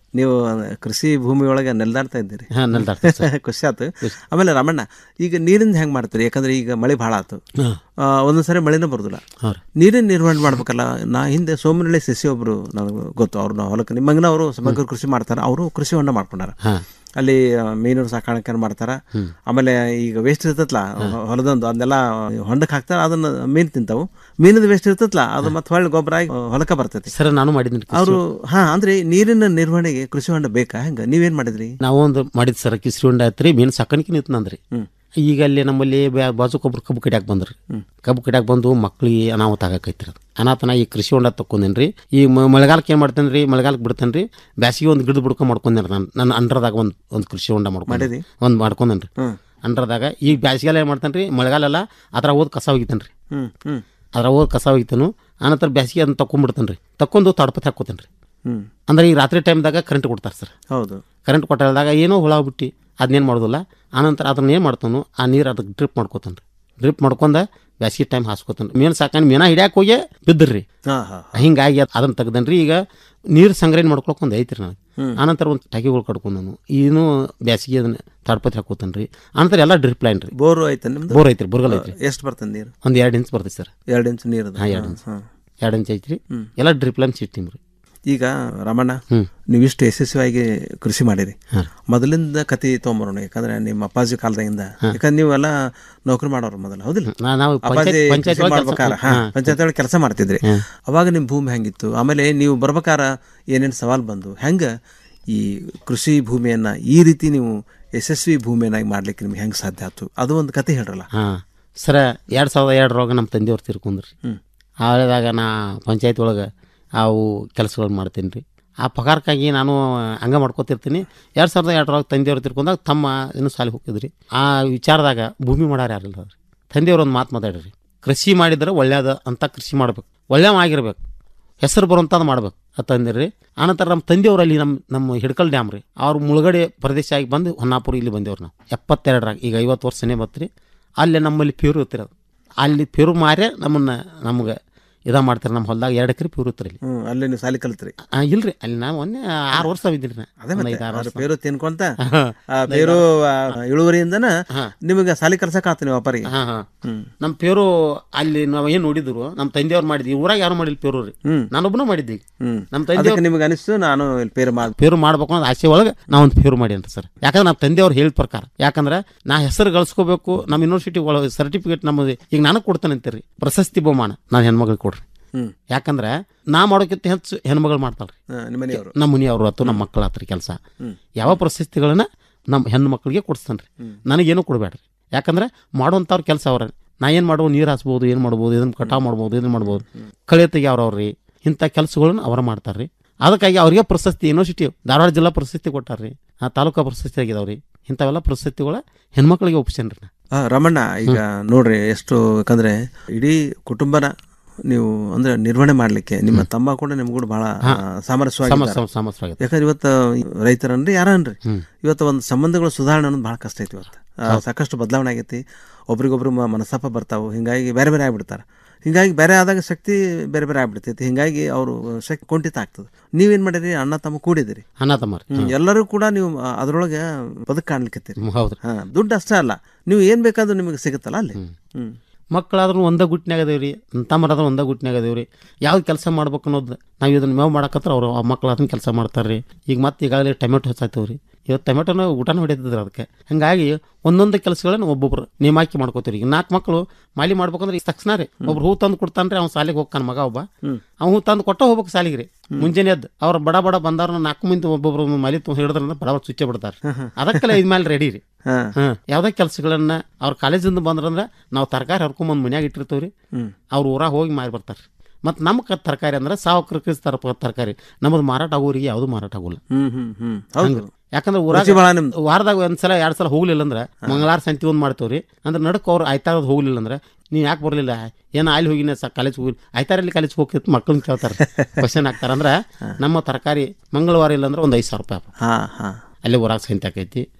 ನೀವು ಕೃಷಿ ಭೂಮಿ ಒಳಗೆ ನೆಲ್ದಾಡ್ತಾ ಇದ್ದೀರಿ ಹಾ, ನೆಲ್ದಾಡ್ತಾ ಇದ್ದೀವಿ. ಖುಷಿ ಆಯ್ತು ಆಮೇಲೆ ರಮಣ್ಣ ಈಗ ನೀರಿಂದ ಹೆಂಗ್ ಮಾಡ್ತೀರಿ ಯಾಕಂದ್ರೆ ಈಗ ಮಳೆ ಭಾಳ ಆಯ್ತು ಹಾ. ಆ, ಒಂದೊಂದ್ಸರಿ ಮಳೆನೇ ಬರುದಿಲ್ಲ ಹಾ ರೀ. ನೀರಿನ ನಿರ್ವಹಣೆ ಮಾಡ್ಬೇಕಲ್ಲ ನಾ ಹಿಂದೆ ಸೋಮನಹಳ್ಳಿ ಸಸಿ ಒಬ್ರು ನನಗೆ ಗೊತ್ತು ಅವ್ರನ್ನ ಹೊಲಕ್ಕೆ ನಿಮ್ಮಂಗನ ಅವರು ಸಮಗ್ರ ಕೃಷಿ ಮಾಡ್ತಾರ ಅವರು ಕೃಷಿ ಹೊಂಡ ಮಾಡ್ಕೊಂಡಾರ ಹಾ. ಅಲ್ಲಿ ಆ, ಮೀನು ಸಾಕಾಣಿಕೆ ಮಾಡ್ತಾರ ಆಮೇಲೆ ಈಗ ವೇಸ್ಟ್ ಇರ್ತತ್ಲ ಹೊಲದೊಂದು ಅದನ್ನೆಲ್ಲ ಹೊಂಡಕ್ಕೆ ಹಾಕ್ತಾರ ಅದನ್ನ ಮೀನು ತಿಂತಾವು ಮೀನದ ವೇಸ್ಟ್ ಇರ್ತತ್ಲ ಅದು ಮತ್ತೆ ಹೊಳ್ಳಿ ಗೊಬ್ಬರ ಆಗಿ ಹೊಲಕ್ಕೆ ಬರ್ತೈತಿ ಸರ್ ನಾನು ಮಾಡಿದ್ದೀನಿ ಕೃಷಿ. ಅವರು ಹಾ ಅಂದ್ರೆ ನೀರಿನ ನಿರ್ವಹಣೆಗೆ ಕೃಷಿ ಹೊಂಡ ಬೇಕಾ ಹೆಂಗ ನೀವೇನ್ ಮಾಡಿದ್ರಿ ನಾವು ಒಂದು ಮಾಡಿದ್ ಸರ್ ಕಿಸ್ರಿ ಹೊಂಡ ಐತ್ರಿ ಮೀನು ಸಾಕಾಣಿಕೆ ನಿಂತು ನಂದ್ರಿ ಈಗ ಅಲ್ಲಿ ನಮ್ಮಲ್ಲಿ ಬ್ಯಾ- ಬಾಜುಕೊಬ್ರು ಕಬ್ಬು ಕಡಿಯಾಕ ಬಂದ್ರಿ ಕಬ್ಬು ಕಡಿಯಾಕ ಬಂದು ಮಕ್ಳಿಗೆ ಅನಾಹುತ ಆಗಕೈತ್ರಿ ಅದು ಅನಾಥನ ಈ ಕೃಷಿ ಹೊಂಡ ತಕ್ಕೊಂದೇನ್ರಿ ಈ ಮ- ಮಳೆಗಾಲಕ್ಕೆ ಏನು ಮಾಡ್ತೇನೆ ರೀ ಮಳೆಗಾಲಕ್ಕೆ ಬಿಡ್ತೇನೆ ರೀ ಬ್ಯಾಸಿಗೆ ಒಂದು ಗಿಡದ ಬಿಡ್ಕೊಂಡು ಮಾಡ್ಕೊಂಡೇನ್ರಿ ನಾನು ನನ್ನ ಅಂಡ್ರದಾಗ ಒಂದು ಒಂದು ಕೃಷಿ ಹೊಂಡ ಮಾಡ್ಕೊಂಡು ಮಾಡಿರಿ? ಒಂದು ಮಾಡ್ಕೊಂಡೇನ್ರಿ ಅಂಡ್ರದಾಗ ಈಗ ಬ್ಯಾಸಿಗೆಲ್ಲ ಏನು ಮಾಡ್ತೇನೆ ರೀ ಮಳೆಗಾಲೆಲ್ಲ ಅದ್ರ ಓದ್ ಕಸ ಒಗಿತೇನೆ ರೀ ಹ್ಮ್ ಹ್ಮ್ ಅದ್ರ ಓದ್ ಕಸ ಒಗಿತೇನು ಆನಂತರ ಬ್ಯಾಸಿಗೆ ಅದನ್ನ ತಕೊಂಡ್ಬಿಡ್ತೇನೆ ರೀ ತಕ್ಕೊಂಡು ತಡಪತಿ ಹಾಕೋತೇನೆ ರೀ ಹ್ಮ್ ಅಂದ್ರೆ ಈ ರಾತ್ರಿ ಟೈಮ್ದಾಗ ಕರೆಂಟ್ ಕೊಡ್ತಾರೆ ಸರ್ ಹೌದು ಕರೆಂಟ್ ಕೊಟ್ಟಾಗ ಏನೋ ಹುಳ ಬಿಟ್ಟು ಅದನ್ನೇನು ಮಾಡೋದಿಲ್ಲ ಆನಂತರ ಅದನ್ನ ಏನು ಮಾಡ್ತಾನು ಆ ನೀರು ಅದಕ್ಕೆ ಡ್ರಿಪ್ ಮಾಡ್ಕೋತಾನೆ ರೀ ಡ್ರಿಪ್ ಮಾಡ್ಕೊಂಡ ಬ್ಯಾಸಿಗೆ ಟೈಮ್ ಹಾಸ್ಕೋತಾನೆ ಮೀನು ಸಾಕಾಣಿ ಮೀನ ಹಿಡ್ಯಾಕ ಹೋಗಿ ಬಿದ್ದಿರ್ರಿ ಹಾ ಹಾ ಹಿಂಗಾಗಿ ಅದ್- ಅದನ್ನ ತೆಗ್ದನ್ರಿ ಈಗ ನೀರು ಸಂಗ್ರಹಣೆ ಮಾಡ್ಕೊಳಕ್ ಒಂದು ಐತ್ರಿ ನನಗೆ ಹ್ಮ್. ಆನಂತರ ಒಂದು ಟಾಕಿಗಳು ಕಟ್ಕೊಂಡನು ಇನ್ನೂ ಬ್ಯಾಸಿಗೆ ಅದನ್ನ ತಡಪತಿ ಹಾಕೋತಾನೆ ರೀ ಆನಂತರ ಎಲ್ಲ ಡ್ರಿಪ್ ಲೈನ್ ರೀ ಬೋರು ಐತೆ ನಿಮ್ದು ಬೋರ್ ಐತ್ರಿ ಬೋರ್ಗಲ್ ಐತ್ರಿ ಎಷ್ಟು ಬರ್ತದೆ ನೀರು ಒಂದು ಎರಡು ಇಂಚ್ ಬರ್ತೈತೆ ಸರ್ ಎರಡು ಇಂಚ್ ನೀರು ಹಾಂ ಎರಡು ಇಂಚ್ ಎರಡು ಇಂಚ್ ಐತ್ರಿ ಎಲ್ಲ ಡ್ರಿಪ್ ಲೈನ್ ಸಿಸ್ಟಮ್ ರೀ ಈಗ ರಮಣ ನೀವಿಷ್ಟು ಯಶಸ್ವಿಯಾಗಿ ಕೃಷಿ ಮಾಡಿರಿ ಮೊದಲಿಂದ ಕತಿ ತೊಗೊಂಬರೋಣ ಯಾಕಂದ್ರೆ ನಿಮ್ಮ ಅಪ್ಪಾಜಿ ಕಾಲದಾಗಿಂದ ಯಾಕಂದ್ರೆ ನೀವೆಲ್ಲ ನೌಕರಿ ಮಾಡೋರು ಮೊದಲು ಹೌದಿಲ್ಲ ನಾ- ನಾವು ಅಪ್ಪಾಜಿ ಪಂಚಾಯತ್- ಪಂಚಾಯತ್ ಕೃಷಿ ಒಳಗೆ ಮಾಡ್ಬೇಕಾರ ಕೆಲ್ಸ- ಹಾ ಹಾ. ಪಂಚಾಯತ್ ಒಳಗೆ ಕೆಲಸ ಮಾಡ್ತಿದ್ರಿ ಅವಾಗ ನಿಮ್ಮ ಭೂಮಿ ಹೆಂಗಿತ್ತು ಆಮೇಲೆ ನೀವು ಬರ್ಬೇಕಾರ ಏನೇನು ಸವಾಲು ಬಂದು ಹೆಂಗ ಈ ಕೃಷಿ ಭೂಮಿಯನ್ನ ಈ ರೀತಿ ನೀವು ಯಶಸ್ವಿ ಭೂಮಿಯನ್ನಾಗಿ ಮಾಡ್ಲಿಕ್ಕೆ ನಿಮ್ಗೆ ಹೆಂಗ್ ಸಾಧ್ಯ ಆಯ್ತು ಅದು ಒಂದು ಕತೆ ಹೇಳ್ರಲ್ಲ ಹಾಂ ಸರ ಎರಡು ಸಾವಿರದ ಎರಡರೊಳಗೆ ನಮ್ಮ ತಂದೆಯವ್ರು ತೀರ್ಕೊಂಡ್ರಿ ಆದಾಗ ನಾ ಪಂಚಾಯತ್ ಒಳಗೆ ಅವು ಕೆಲಸಗಳು ಮಾಡ್ತೀನಿ ರೀ ಆ ಪಗಾರಕ್ಕಾಗಿ ನಾನು ಹಂಗ ಮಾಡ್ಕೋತಿರ್ತೀನಿ ಎರಡು ಸಾವಿರದ ಎರಡರೊಳಗೆ ತಂದೆಯವ್ರು ತಿರ್ಕೊಂಡಾಗ ತಮ್ಮ ಇನ್ನೂ ಸಾಲಿ ಹೋಗಿದ್ರಿ ಆ ವಿಚಾರದಾಗ ಭೂಮಿ ಮಾಡಾರ ಯಾರಿಲ್ಲ ಅವ್ರಿ ತಂದೆಯವ್ರು ಒಂದು ಮಾತು ಮಾತಾಡ್ರಿ ಕೃಷಿ ಮಾಡಿದ್ರೆ ಒಳ್ಳೆಯದ ಅಂತ ಕೃಷಿ ಮಾಡ್ಬೇಕು ಒಳ್ಳೆಯ ಆಗಿರ್ಬೇಕು ಹೆಸರು ಬರುವಂಥದ್ದು ಮಾಡ್ಬೇಕು ಅಂತ ತಂದಿರಿ ಆನಂತರ ನಮ್ಮ ತಂದೆಯವರು ಅಲ್ಲಿ ನಮ್ಮ ನಮ್ಮ ಹಿಡ್ಕಲ್ ಡ್ಯಾಮ್ ರೀ ಅವ್ರು ಮುಳುಗಡೆ ಪ್ರದೇಶ ಆಗಿ ಬಂದು ಹೊನ್ನಾಪುರ ಇಲ್ಲಿ ಬಂದೇವ್ರು ನಾವು ಎಪ್ಪತ್ತೆರಡರಾಗ ಈಗ ಐವತ್ತು ವರ್ಷನೇ ಬತ್ರಿ ಅಲ್ಲಿ ನಮ್ಮಲ್ಲಿ ಪ್ಯೂರ್ ಇರ್ತಿರೋದು ಅಲ್ಲಿ ಪ್ಯೂರ್ ಮಾರೇ ನಮ್ಮನ್ನ ನಮ್ಗೆ ಇದ ಮಾಡ್ತಾರೆ ನಮ್ಮ ಹೊಲ್ದಾಗ ಎರಡು ಎಕರೆ ಪ್ಯೂರ್ ಇರ್ತಾರೆ ಇಲ್ಲಿ ಹ್ಮ್ ಅಲ್ಲಿ ನೀವು ಸಾಲಿ ಕಲ್ತ್ರಿ ಆ, ಇಲ್ರಿ ಅಲ್ಲಿ ನಾವು ಒಂದೇ ಆರು ವರ್ಷ ಇದ್ದೀನಿ ನಾ ಅದೇ ಒಂದ್ ಮತ್ತೆ ಐದ್ ಆರು ಅವ್ರ ವರ್ಷ. ಪೇರು ತಿನ್ಕೊಂತ ಹಾ. ಆ ಪೇರು ಆ, ಇಳುವರಿಯಿಂದನ ನಿಮಗೆ ಸಾಲಿ ಕಲ್ಸಕ್ ಆತ ನೀವು ವ್ಯಾಪಾರಿಗೆ ಹಾ ಹಾ ನಮ್ಮ ಪೇರು ಅಲ್ಲಿ ನಾವು ಏನು ನೋಡಿದ್ರು ನಮ್ಮ ತಂದೆಯವ್ರು ಮಾಡಿದ್ವಿ ಊರಾಗ ಯಾರು ಮಾಡಿಲ್ಲ ಪೇರು ರೀ ಹ್ಮ್. ನಾನೊಬ್ಬನ ಮಾಡಿದ್ದೆ ಈಗ. ಹ್ಮ್ ನಮ್ಮ ಅದಕ್ಕೆ ತಂದೆಯವ್ರು ನಿಮ್ಗೆ ಅನಿಸ್ತು ನಾನು ಇಲ್ಲಿ ಪೇರು ಮಾಡ್ ಪೇರು ಮಾಡ್ಬೇಕು ಅನ್ನೋದು ಆಸೆ ಒಳಗೆ ನಾ ಒಂದು ಪೇರು ಮಾಡೇನ್ರಿ ಸರ್ ಯಾಕಂದ್ರೆ ನಮ್ಮ ತಂದೆಯವ್ರು ಹೇಳಿದ ಪ್ರಕಾರ ಯಾಕಂದ್ರೆ ನಾ ಹೆಸರು ಗಳಿಸ್ಕೋಬೇಕು ನಮ್ಮ ಯೂನಿವರ್ಸಿಟಿ ಒಳಗೆ ಸರ್ಟಿಫಿಕೇಟ್ ನಮ್ಮದು ಈಗ ನನಗೆ ಕೊಡ್ತಾನೆ ಅಂತೀರಿ ಪ್ರಶಸ್ತಿ ಬಹುಮಾನ ನಾನು ಹೆಣ್ಮಗಳಿಗೆ ಕೊಡ್ರಿ ಹ್ಮ್. ಯಾಕಂದ್ರೆ ನಾ ಮಾಡೋಕ್ಕಿಂತ ಹೆಚ್ಚು ಹೆಣ್ಮಗಳು ಮಾಡ್ತಾಳ್ರಿ ಹಾ, ನಿಮ್ಮ ಮನೆಯವರು ನಮ್ಮ ಮನೆಯವರು ಅಥವಾ ನಮ್ಮ ಮಕ್ಕಳ ಹತ್ರ ಕೆಲಸ ಹ್ಮ್. ಯಾವ ಪ್ರಶಸ್ತಿಗಳನ್ನ ನಮ್ಮ ಹೆಣ್ಣು ಮಕ್ಕಳಿಗೆ ಕೊಡಿಸ್ತಾನೆ ರೀ ನನಗೇನು ಕೊಡಬೇಡ್ರಿ ಯಾಕಂದ್ರೆ ಮಾಡುವಂಥವ್ರ ಕೆಲಸ ಅವ್ರ ನಾ ಏನು ಮಾಡುವ ನೀರು ಹಾಸ್ಬೋದು ಏನು ಮಾಡ್ಬೋದು ಇದನ್ನು ಕಟಾವು ಮಾಡ್ಬೋದು ಇದನ್ನು ಮಾಡ್ಬೋದು ಕಳೆ ತೆಗಿಯವ್ರವ್ರಿ ಇಂಥ ಕೆಲಸಗಳನ್ನ ಅವ್ರ ಮಾಡ್ತಾರೆ ರೀ ಅದಕ್ಕಾಗಿ ಅವ್ರಿಗೆ ಪ್ರಶಸ್ತಿ ಯೂನಿವರ್ಸಿಟಿ ಧಾರವಾಡ ಜಿಲ್ಲಾ ಪ್ರಶಸ್ತಿ ಕೊಟ್ಟಾರ್ರಿ ಆ ತಾಲೂಕಾ ಪ್ರಶಸ್ತಿ ಆಗಿದಾವ್ರಿ ಇಂಥವೆಲ್ಲ ಪ್ರಶಸ್ತಿಗಳ ಹೆಣ್ಮಕ್ಳಿಗೆ ಒಪ್ಸೇನ್ರಿ ನಾ ಆ, ರಮಣ್ಣ ಈಗ ನೋಡ್ರಿ ಎಷ್ಟು ಯಾಕಂದ್ರೆ ಇಡೀ ಕುಟುಂಬನ ನೀವು ಅಂದ್ರೆ ನಿರ್ವಹಣೆ ಮಾಡ್ಲಿಕ್ಕೆ ನಿಮ್ಮ ತಮ್ಮ ಕೂಡ ನಿಮ್ಗೂ ಕೂಡ ಬಹಳ ಹಾ. ಸಾಮರಸ್ಯವಾಗಿ ಸಾಮರಸ್ಯ- ಸಾಮರಸ್ಯವಾಗಿದ್ದಾರೆ. ಯಾಕಂದ್ರೆ ಇವತ್ತು ರೈತರನ್ರಿ ಯಾರನ್ರಿ ಇವತ್ತು ಒಂದು ಸಂಬಂಧಗಳ ಸುಧಾರಣೆ ಅನ್ನೋದು ಬಹಳ ಕಷ್ಟ ಐತಿ ಇವತ್ತು ಆ, ಸಾಕಷ್ಟು ಬದಲಾವಣೆ ಆಗೈತಿ ಒಬ್ರಿಗೊಬ್ರು ಮ- ಮನಸ್ತಾಪ ಬರ್ತಾವು ಹಿಂಗಾಗಿ ಬೇರೆ ಬೇರೆ ಆಗ್ಬಿಡ್ತಾರೆ ಹಿಂಗಾಗಿ ಬೇರೆ ಆದಾಗ ಶಕ್ತಿ ಬೇರೆ ಬೇರೆ ಆಗ್ಬಿಡ್ತೈತಿ ಹಿಂಗಾಗಿ ಅವರು ಶಕ್ತಿ ಕುಂಠಿತ ಆಗ್ತದೆ ನೀವೇನ್ ಮಾಡಿರಿ ಅಣ್ಣ ತಮ್ಮ ಕೂಡಿದಿರಿ ಅಣ್ಣ ತಮ್ಮ ರೀ. ಹ್ಮ್. ಎಲ್ಲರೂ ಕೂಡ ನೀವು ಆ, ಅದ್ರೊಳಗೆ ಬದುಕು ಕಾಣ್ಲಿಕ್ಕತ್ತೀರಿ ಹ್ಮ್, ಹೌದ್ರಿ. ಹಾ ದುಡ್ಡು ಅಷ್ಟೇ ಅಲ್ಲ ನೀವು ಏನ್ ಬೇಕಾದ್ರೂ ನಿಮಗೆ ಸಿಗುತ್ತಲ್ಲ ಅಲ್ಲಿ ಹ್ಮ್ ಮಕ್ಕಳಾದ್ರೂ ಒಂದೇ ಗುಟ್ನ್ಯಾಗ ಅದೇವ್ರಿ ತಮ್ಮರಾದ್ರೂ ಒಂದೇ ಗುಟ್ನ್ಯಾಗ ಅದೇವ್ರಿ ಯಾವ್ದು ಕೆಲಸ ಮಾಡ್ಬೇಕು ಅನ್ನೋದು ನಾವು ಇದನ್ನ ಮೇವು ಮಾಡಕತ್ರ ಅವ್ರು ಆ ಮಕ್ಳು ಅದನ್ನ ಕೆಲಸ ಮಾಡ್ತಾರೆ ರೀ ಈಗ ಮತ್ತೆ ಈಗಾಗಲೇ ಟೊಮೆಟೊ ಹಚ್ಚಾಯ್ತೇವ್ರಿ ಇವತ್ತು ಟೊಮೆಟೊನ ಊಟನ ಹೊಡಿತಿದ್ರು ಅದಕ್ಕೆ ಹಂಗಾಗಿ ಒಂದೊಂದು ಕೆಲಸಗಳನ್ನ ಒಬ್ಬೊಬ್ರು ನೇಮಾಕಿ ಮಾಡ್ಕೋತೀವಿ ಈಗ ನಾಲ್ಕು ಮಕ್ಕಳು ಮಾಲಿ ಮಾಡ್ಬೇಕಂದ್ರೆ ಈಗ ತಕ್ಷಣ ರೀ ಒಬ್ರು ಹೂ ತಂದು ಕೊಡ್ತಾನ್ರಿ ಅವ್ನು ಸಾಲಿಗೆ ಹೋಗ್ತಾನ ಮಗ ಒಬ್ಬ ಅವ್ನು ಹೂ ತಂದು ಕೊಟ್ಟ ಹೋಗ್ಬೇಕು ಸಾಲಿಗೆ ರೀ ಮುಂಜಾನೆ ಎದ್ದು ಅವ್ರ ಬಡ ಬಡ ಬಂದವ್ರನ್ನ ನಾಲ್ಕು ಮಂದಿ ಒಬ್ಬೊಬ್ರು ಮಾಲಿ ಹಿಡಿದ್ರಂದ್ರೆ ಬಡ ಬಡ ಚುಚ್ಚೆ ಬಿಡ್ತಾರೆ ಅದಕ್ಕೆಲ್ಲ ಇದ್ಮೇಲೆ ರೆಡಿ ರೀ ಹಾ. ಹ್ಮ್ ಯಾವುದೇ ಕೆಲಸಗಳನ್ನ ಅವ್ರ ಕಾಲೇಜಿಂದ ಬಂದ್ರಂದ್ರೆ ನಾವು ತರಕಾರಿ ಹರ್ಕೊಂಬಂದು ಮನ್ಯಾಗ ಇಟ್ಟಿರ್ತೀವಿ ಹ್ಮ್. ಅವ್ರ ಊರಾಗ ಹೋಗಿ ಮಾರಿ ಬರ್ತಾರೆ ಮತ್ತು ನಮ್ಮ ಕ ತರಕಾರಿ ಅಂದ್ರೆ ಸಾವಕೃತಿ ತರ ತರಕಾರಿ ನಮ್ಮದು ಮಾರಾಟ ಆಗೋರಿಗೆ ಯಾವುದು ಮಾರಾಟ ಆಗೋಲ್ಲ ಹ್ಮ್ ಹ್ಮ್ ಹ್ಮ್ ಹೌದು ಹಂಗೆ. ಯಾಕಂದ್ರೆ ರುಚಿ ಭಾಳ ಊರಾಗ ನಿಮ್ದು. ವಾರದಾಗ ಒಂದ್ಸಲ ಎರಡ್ ಸಲ ಹೋಗ್ಲಿಲ್ಲ ಅಂದ್ರೆ ಮಂಗಳಾರ ಸಂತಿ ಒಂದ್ ಮಾಡ್ತೇವ್ರಿ ಅಂದ್ರೆ ನಡಕ್ ಅವ್ರು ಆಯ್ತಾರದ್ ಹೋಗ್ಲಿಲ್ಲ ಅಂದ್ರೆ ನೀವ್ ಯಾಕೆ ಬರ್ಲಿಲ್ಲ ಏನ ಅಲ್ಲಿ ಹೋಗಿನ ಸ ಕಾಲೇಜ್ ಹೋಗಿ ಆಯ್ತಾರಲ್ಲಿ ಕಾಲೇಜ್ ಹೋಗ್ತಿತ್ತು ಮಕ್ಕಳನ್ನ ಕೇಳ್ತಾರೆ ಕ್ವಶನ್ ಹಾಕ್ತಾರ ಅಂದ್ರೆ ನಮ್ಮ ತರಕಾರಿ ಮಂಗಳವಾರ ಇಲ್ಲ ಅಂದ್ರೆ ಒಂದ್ ಐದು ಸಾವಿರ ರೂಪಾಯಿ ಹಾ ಹಾ ಅಲ್ಲಿ ಊರಾಗ ಸಂತಿ ಆಕೈತಿ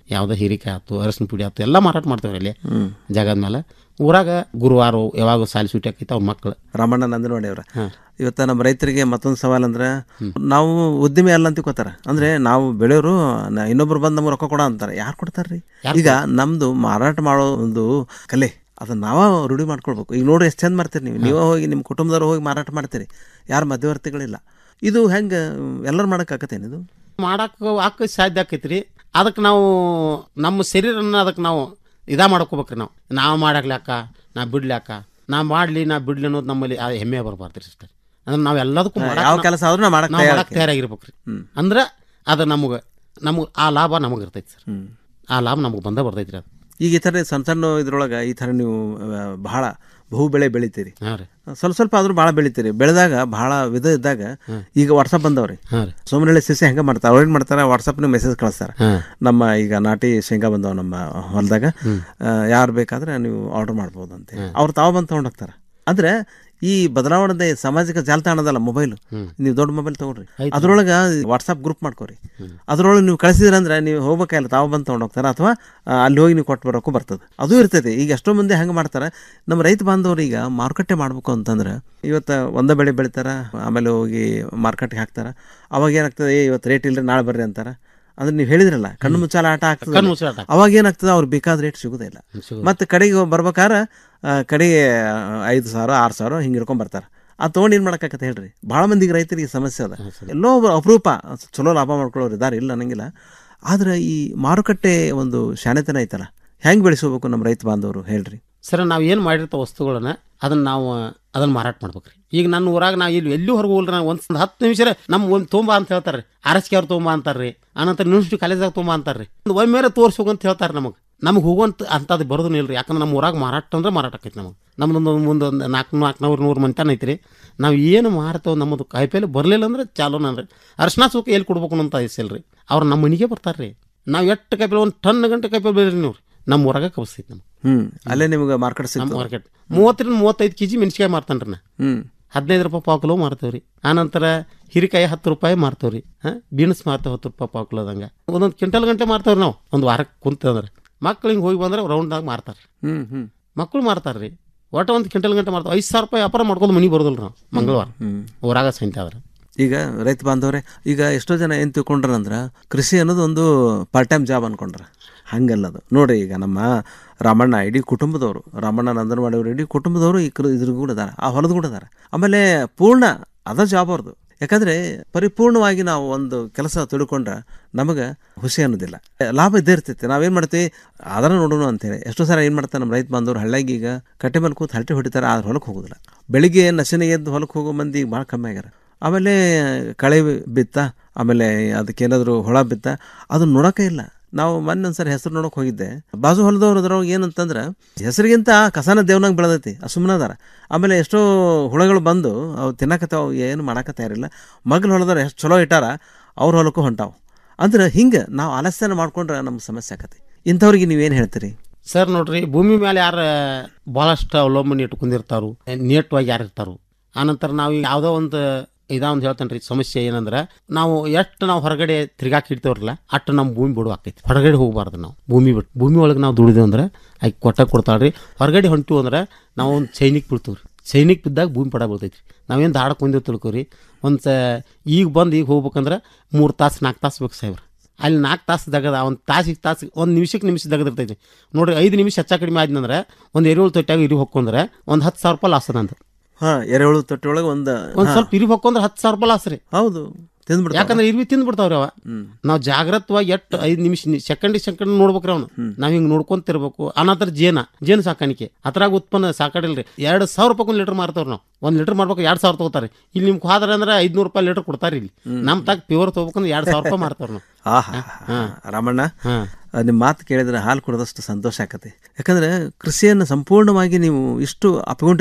ಯಾವುದೋ ಹೀರಿಕಾಯಿ ಆಯ್ತು ಅರಸಿನ ಪುಡಿ ಆಯ್ತು ಎಲ್ಲ ಮಾರಾಟ ಮಾಡ್ತೇವ್ರಿ ಅಲ್ಲಿ ಜಾಗದ ಮೇಲೆ ಊರಾಗ ಗುರುವಾರ ಯಾವಾಗ ಸಾಲಿ ಸೂಟಿ ಆಕೈತೆ ಅವ್ರ ಮಕ್ಕಳು ರಾಮಣ್ಣ ನಂದನವಾಡಿ ಅವ್ರ ಇವತ್ತ ನಮ್ಮ ರೈತರಿಗೆ ಮತ್ತೊಂದು ಸವಾಲ್ ಅಂದ್ರೆ ನಾವು ಉದ್ಯಮಿ ಅಲ್ಲ ಅಂತ ಗೊತ್ತಾರ ಅಂದ್ರೆ ನಾವು ಬೆಳೆಯೋರು ನ- ಇನ್ನೊಬ್ರು ಬಂದು ನಮ್ಗೆ ರೊಕ್ಕ ಕೊಡ ಅಂತಾರೆ ಯಾರು ಕೊಡ್ತಾರ್ರಿ ಈಗ ನಮ್ದು ಮಾರಾಟ ಮಾಡೋ ಒಂದು ಕಲೆ ಅದನ್ನ ನಾವ ರೂಢಿ ಮಾಡ್ಕೊಳ್ಬೇಕು ಈಗ ನೋಡ್ರಿ ಎಷ್ಟು ಚಂದ ಮಾಡ್ತೀರಿ ನೀವು ನೀವೇ ಹೋಗಿ ನಿಮ್ಮ ಕುಟುಂಬದವ್ರು ಹೋಗಿ ಮಾರಾಟ ಮಾಡ್ತೀರಿ ಯಾರು ಮಧ್ಯವರ್ತಿಗಳಿಲ್ಲ ಇದು ಹೆಂಗೆ ಎಲ್ಲರೂ ಮಾಡೋಕ್ಕಾಗತ್ತೇನು ಇದು ಮಾಡಕ್ಕೆ ಆಕ ಸಾಧ್ಯ ಆಕೈತ್ರಿ ಅದಕ್ಕೆ ನಾವು ನಮ್ಮ ಶರೀರನ ಅದಕ್ಕೆ ನಾವು ಇದಾ ಮಾಡ್ಕೋಬೇಕ್ರಿ ನಾವು ನಾವು ಮಾಡಾಕ್ಲಾಕ ನಾ ಬಿಡ್ಲಾಕ ನಾ ಮಾಡಲಿ ನಾ ಬಿಡ್ಲಿ ಅನ್ನೋದು ನಮ್ಮಲ್ಲಿ ಆ ಹೆಮ್ಮೆ ಬರಬಾರ್ದು ರೀ ಸಿಸ್ಟರ್ ಅಂದ್ರೆ ನಾವು ಎಲ್ಲದಕ್ಕೂ ಹಾ, ಮಾಡಾಕ ಯಾವ ನಾವು- ಕೆಲಸ ಆದ್ರೂ ನಾವು ಮಾಡಕ್ ನಾವು ತಯಾರ್ ಮಾಡಕ್ ತಯಾರಾಗಿರ್ಬೇಕ್ರಿ ಅಂದ್ರೆ ಅದು ನಮಗೆ ನಮಗೆ ಆ ಲಾಭ ನಮಗೆ ಇರ್ತೈತಿ ಸರ್ ಆ ಲಾಭ ನಮಗೆ ಬಂದ ಬರ್ತೈತ್ರಿ ಅದು ಈಗ ಈ ಥರ ಸಣ್ಣ ಸಣ್ಣ ಇದ್ರೊಳಗೆ ಈ ಥರ ನೀವು ಆ, ಬಹಳ ಬಹು ಬೆಳೆ ಬೆಳಿತೀರಿ ಹಾಂ ರೀ ಸ್ವಲ್ಪ ಸ್ವಲ್ಪ ಆದ್ರೂ ಭಾಳ ಬೆಳಿತೀರಿ ಬೆಳೆದಾಗ ಭಾಳ ವಿಧ ಇದ್ದಾಗ ಈಗ ವಾಟ್ಸಪ್ ಬಂದವ್ರಿ ಹಾಂ ರೀ ಸೋಮನಹಳ್ಳಿ ಸಸಿ ಹೆಂಗೆ ಮಾಡ್ತಾರೆ ಅವ್ರು ಏನು ಮಾಡ್ತಾರೆ ವಾಟ್ಸಪ್ನ ಮೆಸೇಜ್ ಕಳಿಸ್ತಾರೆ ನಮ್ಮ ಈಗ ನಾಟಿ ಶೇಂಗಾ ಬಂದವ ನಮ್ಮ ಹೊಲದಾಗ ಯಾರು ಬೇಕಾದ್ರೆ ನೀವು ಆರ್ಡರ್ ಮಾಡ್ಬೋದು ಅಂತ ಅವ್ರು ತಾವು ಬಂದು ತೊಗೊಂಡು ಹೋಗ್ತಾರೆ ಅಂದ್ರೆ ಈ ಬದಲಾವಣೆ ಸಾಮಾಜಿಕ ಜಾಲತಾಣದಲ್ಲ ಮೊಬೈಲ್ ನೀವು ದೊಡ್ಡ ಮೊಬೈಲ್ ತಗೊಳ್ರಿ ಅದ್ರೊಳಗೆ ವಾಟ್ಸಪ್ ಗ್ರೂಪ್ ಮಾಡ್ಕೋರಿ ಅದ್ರೊಳಗೆ ನೀವು ಕಳಿಸಿದ್ರಂದ್ರೆ ನೀವು ಹೋಗ್ಬೇಕಾಗಿಲ್ಲ ತಾವು ಬಂದು ತೊಗೊಂಡು ಹೋಗ್ತಾರೆ ಅಥವಾ ಆ, ಅಲ್ಲಿ ಹೋಗಿ ನೀವು ಕೊಟ್ಟು ಬರೋಕ್ಕೂ ಬರ್ತದೆ ಅದು ಇರ್ತೈತಿ ಈಗ ಎಷ್ಟೋ ಮಂದಿ ಹಂಗೆ ಮಾಡ್ತಾರೆ ನಮ್ಮ ರೈತ ಬಾಂಧವರು ಈಗ ಮಾರುಕಟ್ಟೆ ಮಾಡಬೇಕು ಅಂತಂದ್ರೆ ಇವತ್ತು ಒಂದೇ ಬೆಳೆ ಬೆಳಿತಾರೆ ಆಮೇಲೆ ಹೋಗಿ ಮಾರ್ಕೆಟ್ಗೆ ಹಾಕ್ತಾರೆ ಅವಾಗ ಏನಾಗ್ತದೆ ಏ ಇವತ್ತು ರೇಟ್ ಇಲ್ಲರಿ ನಾಳೆ ಬರ್ರಿ ಅಂತಾರೆ ಅಂದ್ರೆ ನೀವು ಹೇಳಿದ್ರಲ್ಲ ಕಣ್ಣು ಮುಚ್ಚಾಲ ಆಟ ಆಗ್ತದೆ ಕಣ್ಣು ಮುಚ್ಚಾಲ ಆಟ. ಅವಾಗ ಏನಾಗ್ತದೆ ಅವ್ರು ಬೇಕಾದ ರೇಟ್ ಸಿಗೋದೇ ಇಲ್ಲ ಮತ್ತೆ ಕಡೆಗೆ ಬರ್ಬೇಕಾದ್ರೆ ಆ, ಕಡೆಗೆ ಐದು ಸಾವಿರ ಆರು ಸಾವಿರ ಹಿಂಗೆ ಹಿಡ್ಕೊಂಡ್ ಬರ್ತಾರೆ ಆ ತೊಗೊಂಡು ಏನು ಮಾಡೋಕ್ಕಾಗತ್ತೆ ಹೇಳ್ರಿ ಭಾಳ ಮಂದಿಗೆ ರೈತರಿಗೆ ಸಮಸ್ಯೆ ಅದ ಎಲ್ಲೋ ಒಬ್ರು ಅಪರೂಪ ಚಲೋ ಲಾಭ ಮಾಡ್ಕೊಳ್ಳೋರು ಇದಾರೆ ಇಲ್ಲ ಅನ್ನಂಗಿಲ್ಲ ಆದ್ರೆ ಈ ಮಾರುಕಟ್ಟೆ ಒಂದು ಶಾಣೆತನ ಐತಲ್ಲ ಹೆಂಗೆ ಬೆಳೆಸೋಬೇಕು ನಮ್ಮ ರೈತ ಬಾಂಧವರು ಹೇಳ್ರಿ ಸರ್ ನಾವು ಏನು ಮಾಡಿರ್ತಾವ ವಸ್ತುಗಳನ್ನ ಅದನ್ನ ನಾವು ಅದನ್ನ ಮಾರಾಟ ಮಾಡ್ಬೇಕ್ರಿ ಈಗ ನನ್ನ ಊರಾಗ ನಾವು ಇಲ್ಲಿ ಎಲ್ಲಿ ಹೊರಗೆ ಹೋಗ್ರಿ ನಾವು ಒಂದು ಹತ್ತು ನಿಮಿಷ ನಮ್ಮ ಒಂದು ತೊಂಬ ಅಂತ ಹೇಳ್ತಾರೆ ಆರಸ್ಕೆ ಅವ್ರು ತೊಂಬ ಅಂತಾರ್ರಿ ಆನಂತರ ಯೂನಿವರ್ಸಿಟಿ ಕಾಲೇಜಾಗ ತೊಂಬ ಅಂತಾರ್ರಿ ಒಂದು ಒಮ್ಮೆರೆ ತೋರ್ಸಿ ಹೋಗಂತ ಹೇಳ್ತಾರೆ ನಮಗೆ ನಮಗೆ ಹೋಗುವಂತ ಅಂಥದ್ದು ಬರೋದು ಇಲ್ರಿ ಯಾಕಂದ್ರೆ ನಮ್ಮ ಊರಾಗ ಮಾರಾಟ ಅಂದ್ರೆ ಮಾರಾಟ ಆಕೈತಿ ನಮಗೆ ನಮ್ದೊಂದು ಮುಂದೆ ಒಂದು ನಾಲ್ಕು ನಾಲ್ಕುನೂರು ನೂರು ಮಂತಾನ ಐತ್ರಿ ನಾವು ಏನು ಮಾರ್ತೇವೆ ನಮ್ಮದು ಕಾಯಿಪಲ್ಲೆ ಬರಲಿಲ್ಲ ಅಂದ್ರೆ ಚಾಲೋ ನನ್ರಿ ಅರ್ಶಿನ ಸುಖ ಎಲ್ಲಿ ಕೊಡ್ಬೇಕು ಅಂತ ಐಸಿಲ್ರಿ ಅವ್ರು ನಮ್ಮ ಮನೆಗೆ ಬರ್ತಾರೆ ರೀ ನಾವು ಎಷ್ಟು ಕಾಯಿಪಲ್ಲೆ ಒಂದು ಟನ್ ಗಂಟೆ ಕಾಯಿಪಲ್ಲೆ ಬೆಳೆದ್ರಿ ನೀವು ನಮ್ಮ ಊರಾಗ ಕಬಸ್ತೈತಿ ನಮ್ಗೆ ಹ್ಮ್ ಅಲ್ಲೇ ನಿಮ್ಗೆ ಮಾರ್ಕೆಟ್ ನಮ್ಮ ಸಿಗ್ತದೆ ಮಾರ್ಕೆಟ್ ಮೂವತ್ತರಿಂದ ಮೂವತ್ತೈದು ಕೆ ಜಿ ಮೆಣಸಿಕಾಯಿ ಮಾರ್ತಾನೆ ರೀ ನಾ ಹ್ಮ್ ಹದಿನೈದು ರೂಪಾಯಿ ಪಾವು ಕಿಲೋ ಮಾರ್ತೇವೆ ರೀ ಆನಂತರ ಹಿರಿಕಾಯಿ ಹತ್ತು ರೂಪಾಯಿ ಮಾರ್ತೇವೆ ರೀ ಹಾಂ ಬೀನ್ಸ್ ಮಾರ್ತೇವೆ ಹತ್ತು ರೂಪಾಯಿ ಪಾವು ಕಿಲೋದಂಗೆ ಒಂದೊಂದು ಕ್ವಿಂಟಲ್ ಗಂಟೆ ಮಾರ್ತೇವೆ ನಾವು ಒಂದು ವಾರಕ್ಕೆ ಕುಂತಂದ್ರೆ ಮಕ್ಳು ಹಿಂಗೆ ಹೋಗಿ ಬಂದ್ರೆ ರೌಂಡ್ದಾಗ ಮಾರ್ತಾರೆ ಹ್ಮ್ ಹ್ಮ್ ಮಕ್ಕಳು ಮಾರ್ತಾರೆ ರೀ ಒಟ್ಟು ಒಂದು ಕ್ವಿಂಟಲ್ ಗಂಟೆ ಮಾರ್ತಾವೆ ಐದು ಸಾವಿರ ರೂಪಾಯಿ ವ್ಯಾಪಾರ ಮಾಡ್ಕೊಂಡು ಮನೆಗೆ ಬರೋದಿಲ್ಲ ನಾವು ಮಂಗಳವಾರ ಹ್ಮ್. ಊರಾಗ ಸಂತೆ ಆದ್ರೆ ಈಗ ರೈತ ಬಾಂಧವ್ರೆ ಈಗ ಎಷ್ಟೋ ಜನ ಏನು ತಿಳ್ಕೊಂಡ್ರಂದ್ರೆ ಕೃಷಿ ಅನ್ನೋದು ಒಂದು ಪಾರ್ಟ್ ಟೈಮ್ ಜಾಬ್ ಅನ್ಕೊಂಡ್ರ ಹಂಗಲ್ಲ ಅದು ನೋಡ್ರಿ ಈಗ ನಮ್ಮ ರಾಮಣ್ಣ ಇಡೀ ಕುಟುಂಬದವರು ರಾಮಣ್ಣ ನಂದನವಾಡಿಯವರು ಇಡೀ ಕುಟುಂಬದವರು ಈ ಕೃ ಇದ್ರ ಕೂಡ ಅದಾರ ಆ ಹೊಲದ ಕೂಡ ಅದಾರ ಆಮೇಲೆ ಪೂರ್ಣ ಅದ ಜಾಬ್ ಅವ್ರದ್ದು ಯಾಕಂದ್ರೆ ಪರಿಪೂರ್ಣವಾಗಿ ನಾವು ಒಂದು ಕೆಲಸ ತಿಳ್ಕೊಂಡ್ರೆ ನಮಗೆ ಹುಸಿ ಅನ್ನೋದಿಲ್ಲ ಲಾಭ ಇದ್ದೇ ಇರ್ತೈತಿ ನಾವೇನು ಮಾಡ್ತೀವಿ ಅದನ್ನ ನೋಡೋಣ ಅಂತೇಳಿ ಎಷ್ಟೋ ಸಲ ಏನು ಮಾಡ್ತಾರೆ ನಮ್ಮ ರೈತ ಬಾಂಧವರು ಹಳ್ಳಿಯಾಗ ಈಗ ಕಟ್ಟೆ ಮೇಲೆ ಕೂತು ಹರಟೆ ಹೊಡಿತಾರೆ ಆದ್ರೆ ಹೊಲಕ್ಕೆ ಹೋಗೋದಿಲ್ಲ ಬೆಳಿಗ್ಗೆ ನಶೆನೆ ಎದ್ದು ಹೊಲಕ್ಕೆ ಹೋಗೋ ಮಂದಿ ಭಾಳ ಕಮ್ಮಿ ಆಗ್ಯಾರ ಆಮೇಲೆ ಕಳೆ ಬಿತ್ತ ಆಮೇಲೆ ಅದಕ್ಕೇನಾದರೂ ಹುಳ ಬಿತ್ತ ಅದನ್ನ ನೋಡೋಕೆ ಇಲ್ಲ ನಾವು ಮೊನ್ನೆ ಒಂದ್ಸರಿ ಹೆಸರು ನೋಡೋಕೆ ಹೋಗಿದ್ದೆ ಬಾಜು ಹೊಲದವ್ರು ಅದ್ರೊಳಗೆ ಏನಂತಂದ್ರೆ ಹೆಸರಿಗಿಂತ ಕಸನ ದೇವ್ನಾಗ ಬೆಳೆದೈತಿ ಆ ಸುಮ್ಮನೆ ಅದಾರ ಆಮೇಲೆ ಎಷ್ಟೋ ಹುಳಗಳು ಬಂದು ಅವು ತಿನ್ನಕತ್ತಾವ ಏನು ಮಾಡಕ್ಕೆ ತಯಾರಿಲ್ಲ ಮಗ್ಲು ಹೊಲದವ್ರು ಎಷ್ಟು ಚಲೋ ಇಟ್ಟಾರ ಅವ್ರ ಹೊಲಕ್ಕೂ ಹೊಂಟಾವು ಅಂದ್ರೆ ಹಿಂಗೆ ನಾವು ಆಲಸ್ಯನ ಮಾಡ್ಕೊಂಡ್ರೆ ನಮ್ಗೆ ಸಮಸ್ಯೆ ಆಕತಿ ಇಂಥವ್ರಿಗೆ ನೀವೇನು ಹೇಳ್ತೀರಿ ಸರ್ ನೋಡ್ರಿ ಭೂಮಿ ಮೇಲೆ ಯಾರು ಭಾಳಷ್ಟು ಅವಲಂಬನೆ ಇಟ್ಕೊಂಡಿರ್ತಾರು ನೀಟ್ವಾಗಿ ಯಾರು ಇರ್ತಾರು ಆನಂತರ ನಾವು ಈಗ ಯಾವುದೋ ಒಂದು ಇದಾ ಒಂದು ಹೇಳ್ತೇನೆ ರೀ ಸಮಸ್ಯೆ ಏನಂದ್ರೆ ನಾವು ಎಷ್ಟು ನಾವು ಹೊರಗಡೆ ತಿರ್ಗಾಕ್ ಇಡ್ತೇವ್ರಲ್ಲ ಅಷ್ಟು ನಮ್ಮ ಭೂಮಿ ಬಿಡು ಆಕೈತಿ ಹೊರಗಡೆ ಹೋಗಬಾರ್ದು ನಾವು ಭೂಮಿ ಬಿಟ್ಟು ಭೂಮಿ ಒಳಗೆ ನಾವು ದುಡಿದೇವು ಅಂದ್ರೆ ಆಕೆ ಕೊಟ್ಟ ಕೊಡ್ತಾಳ್ರಿ ಹೊರಗಡೆ ಹೊಂಟಿವು ಅಂದ್ರೆ ನಾವು ಒಂದು ಸೈನಿಕ್ ಬೀಳ್ತೀವಿ ರೀ ಸೈನಿಕ್ ಬಿದ್ದಾಗ ಭೂಮಿ ಪಡ ಬೀಳ್ತೈತಿ ನಾವೇನು ದಾಡಕ್ಕೆ ಬಂದಿವ್ ತಿಳ್ಕೊರಿ ಒಂದು ಸ ಈಗ ಬಂದು ಈಗ ಹೋಗ್ಬೇಕಂದ್ರೆ ಮೂರು ತಾಸು ನಾಲ್ಕು ತಾಸು ಬೇಕು ಸಾಹೇಬ್ರ ಅಲ್ಲಿ ನಾಲ್ಕು ತಾಸು ದಗದ ಒಂದು ತಾಸಿಗೆ ತಾಸು ಒಂದು ನಿಮಿಷಕ್ಕೆ ನಿಮಿಷ ದಗದಿರ್ತೈತಿ ನೋಡ್ರಿ ಐದು ನಿಮಿಷ ಹೆಚ್ಚ ಕಡಿಮೆ ಆದ್ನಂದ್ರೆ ಒಂದು ಎರೆಹುಳು ತೊಟ್ಟಾಗ ಇರಿ ಹೊಕ್ಕೊಂಡ್ರೆ ಒಂದು ಹತ್ತು ಸಾವಿರ ರೂಪಾಯಿ ಲಾಸ್ ನಂದು ಹಾ ಎರೆಹುಳು ತೊಟ್ಟಿ ಒಳಗೆ ಒಂದು ಒಂದು ಸ್ವಲ್ಪ ಇರಿ ಹೊಕ್ಕೊಂಡ್ರೆ ಹತ್ತು ಸಾವಿರ ರೂಪಾಯಿ ಲಾಸ್ ರೀ ಹೌದು ತಿಂದ್ಬಿಡ್ತಾವ. ಯಾಕಂದ್ರೆ ಇರ್ವಿ ತಿಂದ್ಬಿಡ್ತಾವ್ರಿ ಅವ ನಾವು ಜಾಗ್ರತವಾಗಿ ಎಷ್ಟು ಐದು ನಿಮಿಷ ಸೆಕೆಂಡ್ ಸೆಕೆಂಡ್ ನೋಡ್ಬೇಕ್ರಿ ಅವ್ನು ನಾವ್ ಹಿಂಗ್ ನೋಡ್ಕೊಂತಿರ್ಬೇಕು ಅನಂತರ ಜೇನ ಜೇನು ಸಾಕಾಣಿಕೆ ಅದ್ರಾಗ ಉತ್ಪನ್ನ ಸಾಕಾಡಿಲ್ರಿ ಎರಡು ಸಾವಿರ ರೂಪಾಯಿ ಒಂದು ಲೀಟರ್ ಮಾರ್ತಾವ್ರಿ ನಾವು ಒಂದು ಲೀಟರ್ ಮಾಡ್ಬೇಕು ಎರಡು ಸಾವಿರ ತಗೋತಾರೆ ಇಲ್ಲಿ ನಿಮ್ಗೆ ಹೋದ್ರೆ ಅಂದ್ರೆ ಐದ್ನೂರು ರೂಪಾಯಿ ಲೀಟರ್ ಕೊಡ್ತಾರೆ ಇಲ್ಲಿ ನಮ್ ತಾಗ ಪ್ಯೂರ್ ತಗೋಬೇಕಂದ್ರೆ ಎರಡು ಸಾವಿರ ರೂಪಾಯಿ ಮಾರ್ತಾವ್ರಿ ನಾವು ಆಹಾ ರಾಮಣ್ಣ ನಿಮ್ಮ ಮಾತು ಕೇಳಿದ್ರೆ ಹಾಲು ಕುಡಿದಷ್ಟು ಸಂತೋಷ ಆಕತಿ ಯಾಕಂದ್ರೆ ಕೃಷಿಯನ್ನು ಸಂಪೂರ್ಣವಾಗಿ ನೀವು ಇಷ್ಟು ಅಪ್ಪಿಕೊಂಡಿರಲ್ಲ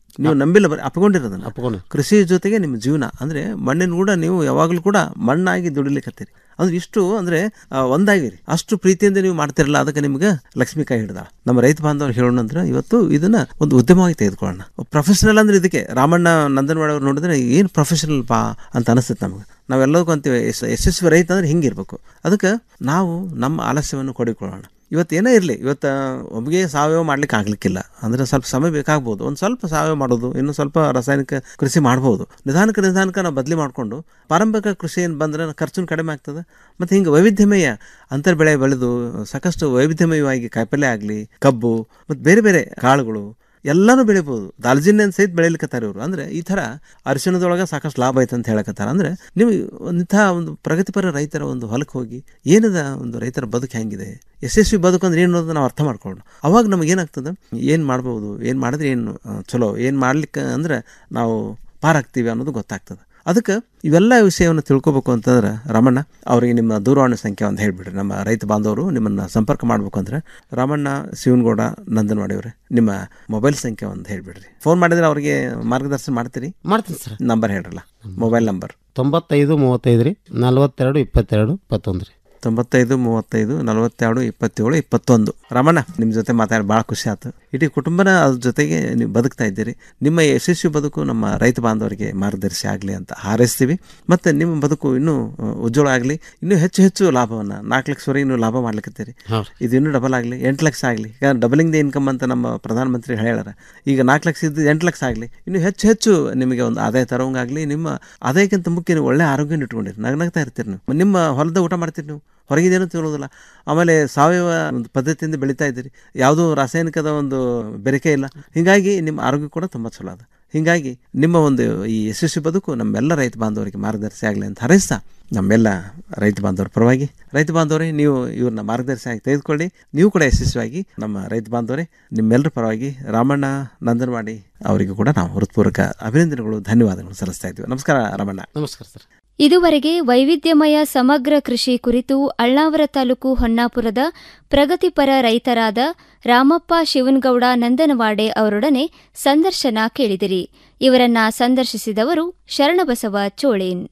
ನೀವು ನಂಬಿಲ್ಲ ಬರೀ ಅಪ್ಕೊಂಡಿರೋದನ್ನ ಅಪ್ಕೊಂಡು ಕೃಷಿ ಜೊತೆಗೆ ನಿಮ್ಮ ಜೀವನ ಅಂದ್ರೆ ಮಣ್ಣಿನ ಕೂಡ ನೀವು ಯಾವಾಗಲೂ ಕೂಡ ಮಣ್ಣಾಗಿ ದುಡಿಲಿಕ್ಕತ್ತೀರಿ ಅಂದ್ರೆ ಇಷ್ಟು ಅಂದ್ರೆ ಆ, ಒಂದಾಗಿರಿ ಅಷ್ಟು ಪ್ರೀತಿಯಿಂದ ನೀವು ಮಾಡ್ತಿರಲ್ಲ ಅದಕ್ಕೆ ನಿಮ್ಗೆ ಲಕ್ಷ್ಮಿ ಕೈ ಹಿಡ್ದ ನಮ್ಮ ರೈತ ಬಾಂಧವರು ಹೇಳೋಣ ಅಂದ್ರೆ ಇವತ್ತು ಇದನ್ನ ಒಂದು ಉದ್ಯಮವಾಗಿ ತೆಗೆದುಕೊಳ್ಳೋಣ ಪ್ರೊಫೆಷನಲ್ ಅಂದ್ರೆ ಇದಕ್ಕೆ ರಾಮಣ್ಣ ನಂದನವಾಡ ಅವ್ರು ನೋಡಿದ್ರೆ ಏನು ಪ್ರೊಫೆಷನಲ್ ಪಾ ಅಂತ ಅನಿಸುತ್ತೆ ನಮ್ಗೆ ನಾವೆಲ್ಲದಕ್ಕೂ ಅಂತೀವಿ ಯಶ- ಯಶಸ್ವಿ ರೈತ ಅಂದ್ರೆ ಹಿಂಗಿರ್ಬೇಕು ಅದಕ್ಕೆ ನಾವು ನಮ್ಮ ಆಲಸ್ಯವನ್ನು ಕೊಡಿಕೊಳ್ಳೋಣ ಇವತ್ತು ಏನೇ ಇರಲಿ ಇವತ್ತು ಒಬ್ಬಗೆ ಸಾವಯವ ಮಾಡ್ಲಿಕ್ಕೆ ಆಗ್ಲಿಕ್ಕಿಲ್ಲ ಅಂದ್ರೆ ಸ್ವಲ್ಪ ಸಮಯ ಬೇಕಾಗ್ಬೋದು ಒಂದು ಸ್ವಲ್ಪ ಸಾವಯವ ಮಾಡೋದು ಇನ್ನು ಸ್ವಲ್ಪ ರಾಸಾಯನಿಕ ಕೃಷಿ ಮಾಡ್ಬೋದು ನಿಧಾನಕ್ಕೆ ನಿಧಾನಕ್ಕೆ ನಾವು ಬದಲಿ ಮಾಡಿಕೊಂಡು ಪಾರಂಪರಿಕ ಕೃಷಿ ಏನು ಬಂದ್ರೆ ಖರ್ಚು ಕಡಿಮೆ ಆಗ್ತದೆ ಮತ್ತು ಹಿಂಗೆ ವೈವಿಧ್ಯಮಯ ಅಂತರ್ ಬೆಳೆ ಬೆಳೆದು ಸಾಕಷ್ಟು ವೈವಿಧ್ಯಮಯವಾಗಿ ಕಾಯಿಪಲ್ಯ ಆಗಲಿ ಕಬ್ಬು ಮತ್ತು ಬೇರೆ ಬೇರೆ ಕಾಳುಗಳು ಎಲ್ಲನೂ ಬೆಳಿಬೋದು ದಾಲ್ಜಿನ್ನೇನು ಸಹಿತ ಬೆಳಿಲಿಕ್ಕತ್ತಾರ ಇವರು ಅಂದ್ರೆ ಈ ಥರ ಅರಿಶಿಣದೊಳಗೆ ಸಾಕಷ್ಟು ಲಾಭ ಐತೆ ಅಂತ ಹೇಳಕತ್ತಾರ ಅಂದ್ರೆ ನೀವು ಇಂಥ ಒಂದು ಪ್ರಗತಿಪರ ರೈತರ ಒಂದು ಹೊಲಕ್ಕೆ ಹೋಗಿ ಏನದ ಒಂದು ರೈತರ ಬದುಕು ಹೆಂಗಿದೆ ಯಶಸ್ವಿ ಬದುಕು ಅಂದ್ರೆ ಏನು ಅನ್ನೋದು ನಾವು ಅರ್ಥ ಮಾಡ್ಕೊಂಡು ಅವಾಗ ನಮಗೆ ಏನಾಗ್ತದೆ ಏನು ಮಾಡ್ಬೋದು ಏನು ಮಾಡಿದ್ರೆ ಏನು ಆ, ಚಲೋ ಏನು ಮಾಡ್ಲಿಕ್ಕೆ ಅಂದ್ರೆ ನಾವು ಪಾರಾಗ್ತೀವಿ ಅನ್ನೋದು ಗೊತ್ತಾಗ್ತದೆ ಅದಕ್ಕೆ ಇವೆಲ್ಲ ವಿಷಯವನ್ನು ತಿಳ್ಕೊಬೇಕು ಅಂತಂದ್ರೆ ರಮಣ್ಣ ಅವರಿಗೆ ನಿಮ್ಮ ದೂರವಾಣಿ ಸಂಖ್ಯೆ ಒಂದು ಹೇಳ್ಬಿಡ್ರಿ ನಮ್ಮ ರೈತ ಬಾಂಧವರು ನಿಮ್ಮನ್ನು ಸಂಪರ್ಕ ಮಾಡಬೇಕು ಅಂದ್ರೆ ರಾಮಣ್ಣ ಶಿವನಗೌಡ ನಂದನವಾಡಿಯವ್ರೆ ನಿಮ್ಮ ಮೊಬೈಲ್ ಸಂಖ್ಯೆ ಒಂದು ಹೇಳ್ಬಿಡ್ರಿ ಫೋನ್ ಮಾಡಿದ್ರೆ ಅವರಿಗೆ ಮಾರ್ಗದರ್ಶನ ಮಾಡ್ತೀರಿ ಮಾಡ್ತೀನಿ ಸರ್ ನಂಬರ್ ಹೇಳ್ರಲ್ಲ ಮೊಬೈಲ್ ನಂಬರ್ ತೊಂಬತ್ತೈದು ಮೂವತ್ತೈದು ರೀ ನಲ್ವತ್ತೆರಡು ಇಪ್ಪತ್ತೆರಡು ಇಪ್ಪತ್ತೊಂದು ರೀ ತೊಂಬತ್ತೈದು ಮೂವತ್ತೈದು ನಲವತ್ತೆರಡು ಇಪ್ಪತ್ತೇಳು ಇಪ್ಪತ್ತೊಂದು ರಮಣ್ಣ ನಿಮ್ಮ ಜೊತೆ ಮಾತಾಡಿ ಭಾಳ ಖುಷಿ ಆಯ್ತು ಇಡೀ ಕುಟುಂಬನ ಅದ್ರ ಜೊತೆಗೆ ನೀವು ಬದುಕ್ತಾ ಇದ್ದೀರಿ ನಿಮ್ಮ ಯಶಸ್ವಿ ಬದುಕು ನಮ್ಮ ರೈತ ಬಾಂಧವರಿಗೆ ಮಾರ್ಗದರ್ಶಿ ಆಗಲಿ ಅಂತ ಹಾರೈಸ್ತೀವಿ ಮತ್ತು ನಿಮ್ಮ ಬದುಕು ಇನ್ನೂ ಆ, ಉಜ್ವಲ ಆಗಲಿ ಇನ್ನೂ ಹೆಚ್ಚು ಹೆಚ್ಚು ಲಾಭವನ್ನು ನಾಲ್ಕು ಲಕ್ಷವರೆಗೆ ನೀವು ಲಾಭ ಮಾಡ್ಲಿಕ್ಕತ್ತೀರಿ ಹೌದು. ಇದು ಇನ್ನೂ ಡಬಲ್ ಆಗಲಿ ಎಂಟು ಲಕ್ಷ ಆಗಲಿ ಈಗ ಡಬಲಿಂಗ್ ದ ಇನ್ಕಮ್ ಅಂತ ನಮ್ಮ ಪ್ರಧಾನಮಂತ್ರಿ ಹೇಳ್ಯಾರ ಈಗ ನಾಲ್ಕು ಲಕ್ಷ ಇದ್ದು ಎಂಟು ಲಕ್ಷ ಆಗಲಿ ಇನ್ನು ಹೆಚ್ಚು ಹೆಚ್ಚು ನಿಮಗೆ ಒಂದು ಆದಾಯ ತರೋಂಗಾಗಲಿ ನಿಮ್ಮ ಆದಾಯಕ್ಕಿಂತ ಮುಖ್ಯ ನೀವು ಒಳ್ಳೆ ಆರೋಗ್ಯನ ಇಟ್ಕೊಂಡಿರಿ ನಗ್ನಗ್ತಾ ಇರ್ತೀರಿ ನೀವು ನಿಮ್ಮ ಹೊಲದ ಊಟ ಮಾಡ್ತೀರಿ ನೀವು ಹೊರಗಿದೇನು ತಿಳೋದಿಲ್ಲ ಆಮೇಲೆ ಸಾವಯವ ಒಂದು ಪದ್ಧತಿಯಿಂದ ಬೆಳೀತಾ ಇದ್ದೀರಿ ಯಾವುದೋ ರಾಸಾಯನಿಕದ ಒಂದು ಬೆರಕೆ ಇಲ್ಲ ಹೀಗಾಗಿ ನಿಮ್ಮ ಆರೋಗ್ಯ ಕೂಡ ತುಂಬ ಚಲೋ ಅದ ಹೀಗಾಗಿ ನಿಮ್ಮ ಒಂದು ಈ ಯಶಸ್ವಿ ಬದುಕು ನಮ್ಮೆಲ್ಲ ರೈತ ಬಾಂಧವರಿಗೆ ಮಾರ್ಗದರ್ಶಿ ಆಗಲಿ ಅಂತ ಹಾರೈಸ್ತಾ ನಮ್ಮೆಲ್ಲ ರೈತ ಬಾಂಧವರ ಪರವಾಗಿ ರೈತ ಬಾಂಧವರೇ ನೀವು ಇವ್ರನ್ನ ಮಾರ್ಗದರ್ಶಿಯಾಗಿ ತೆಗೆದುಕೊಳ್ಳಿ ನೀವು ಕೂಡ ಯಶಸ್ವಿಯಾಗಿ ನಮ್ಮ ರೈತ ಬಾಂಧವರೇ ನಿಮ್ಮೆಲ್ಲರ ಪರವಾಗಿ ರಾಮಣ್ಣ ನಂದನವಾಡಿ ಅವರಿಗೂ ಕೂಡ ನಾವು ಹೃತ್ಪೂರ್ವಕ ಅಭಿನಂದನೆಗಳು ಧನ್ಯವಾದಗಳು ಸಲ್ಲಿಸ್ತಾ ಇದ್ದೀವಿ ನಮಸ್ಕಾರ ರಾಮಣ್ಣ ನಮಸ್ಕಾರ ಸರ್ ಇದುವರೆಗೆ ವೈವಿಧ್ಯಮಯ ಸಮಗ್ರ ಕೃಷಿ ಕುರಿತು ಅಳ್ಳಾವರ ತಾಲೂಕು ಹೊನ್ನಾಪುರದ ಪ್ರಗತಿಪರ ರೈತರಾದ ರಾಮಪ್ಪ ಶಿವನಗೌಡ ನಂದನವಾಡೆ ಅವರೊಡನೆ ಸಂದರ್ಶನ ಕೇಳಿದಿರಿ ಇವರನ್ನ ಸಂದರ್ಶಿಸಿದವರು ಶರಣಬಸವ ಚೋಳೇನ್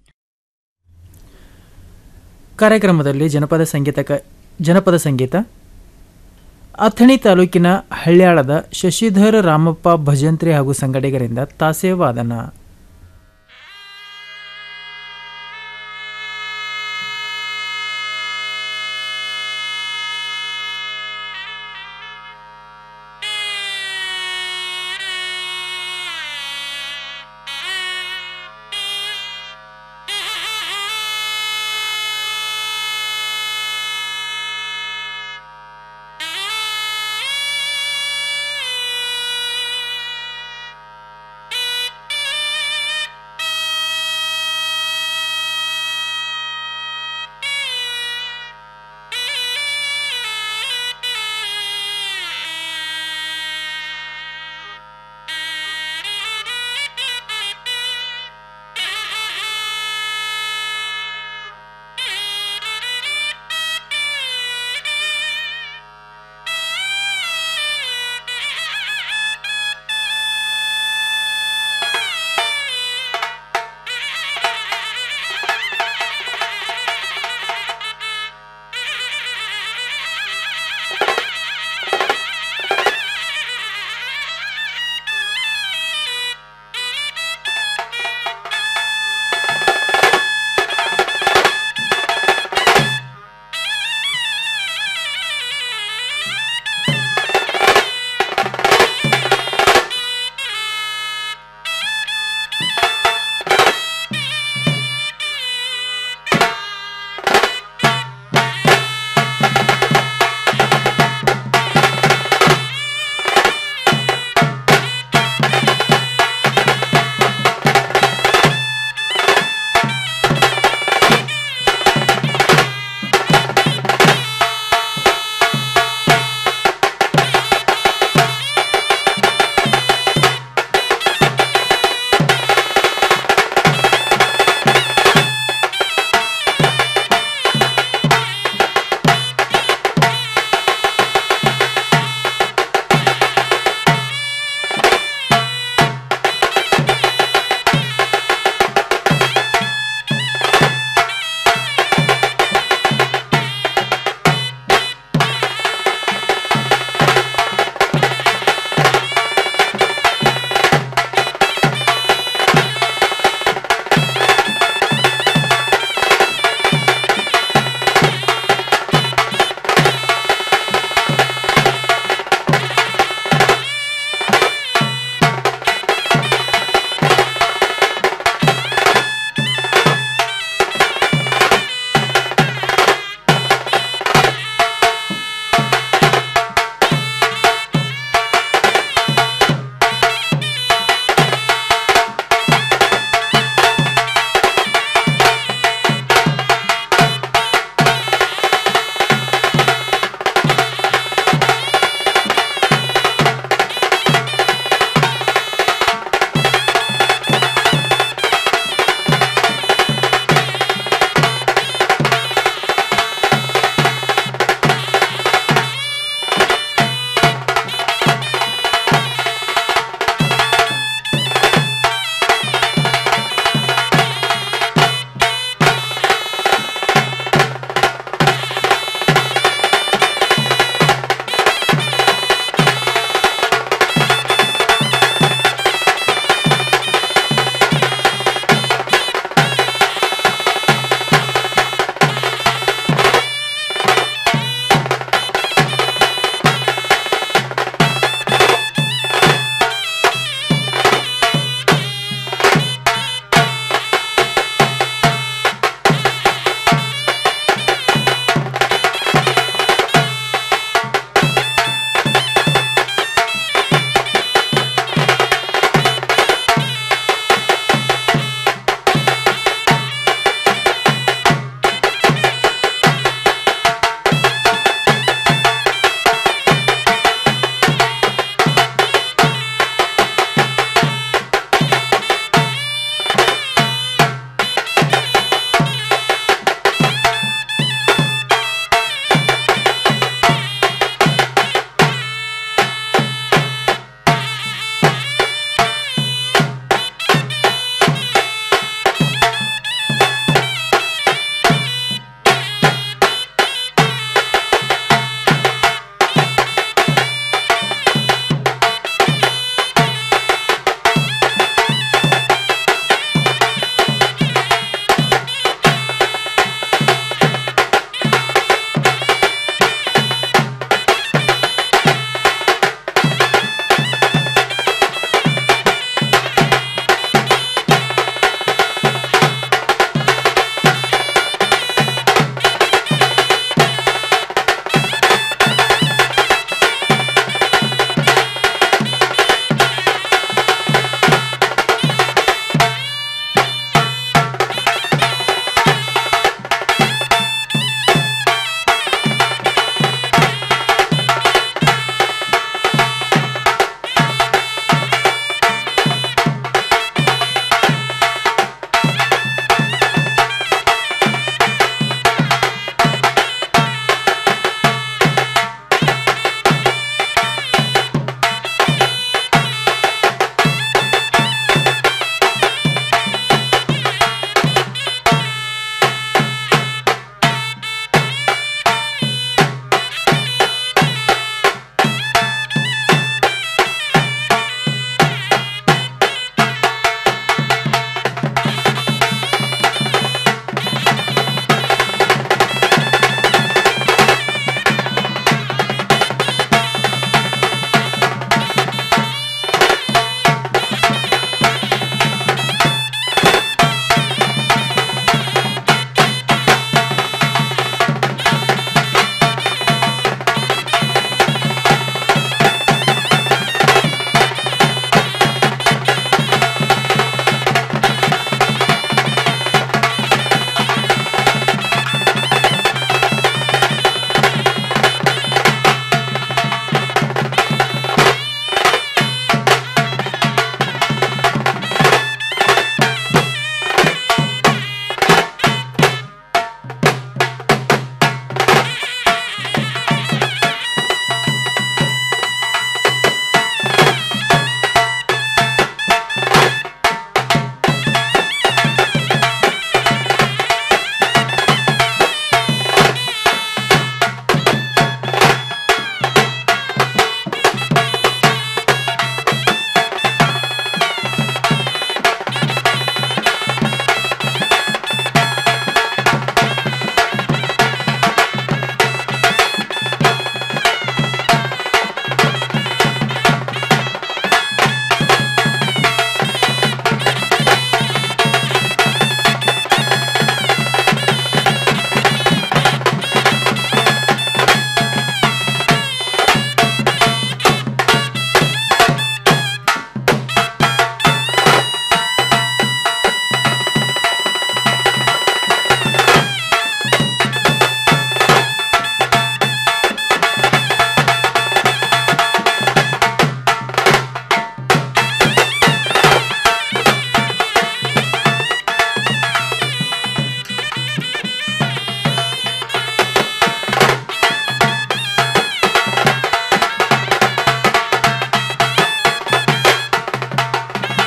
ಕಾರ್ಯಕ್ರಮದಲ್ಲಿ ಜನಪದ ಸಂಗೀತ ಕ- ಜನಪದ ಸಂಗೀತ ಅಥಣಿ ತಾಲೂಕಿನ ಹಳ್ಯಾಳದ ಶಶಿಧರ ರಾಮಪ್ಪ ಭಜಂತ್ರಿ ಹಾಗೂ ಸಂಗಡಿಗರಿಂದ ತಾಸೆ ವಾದನ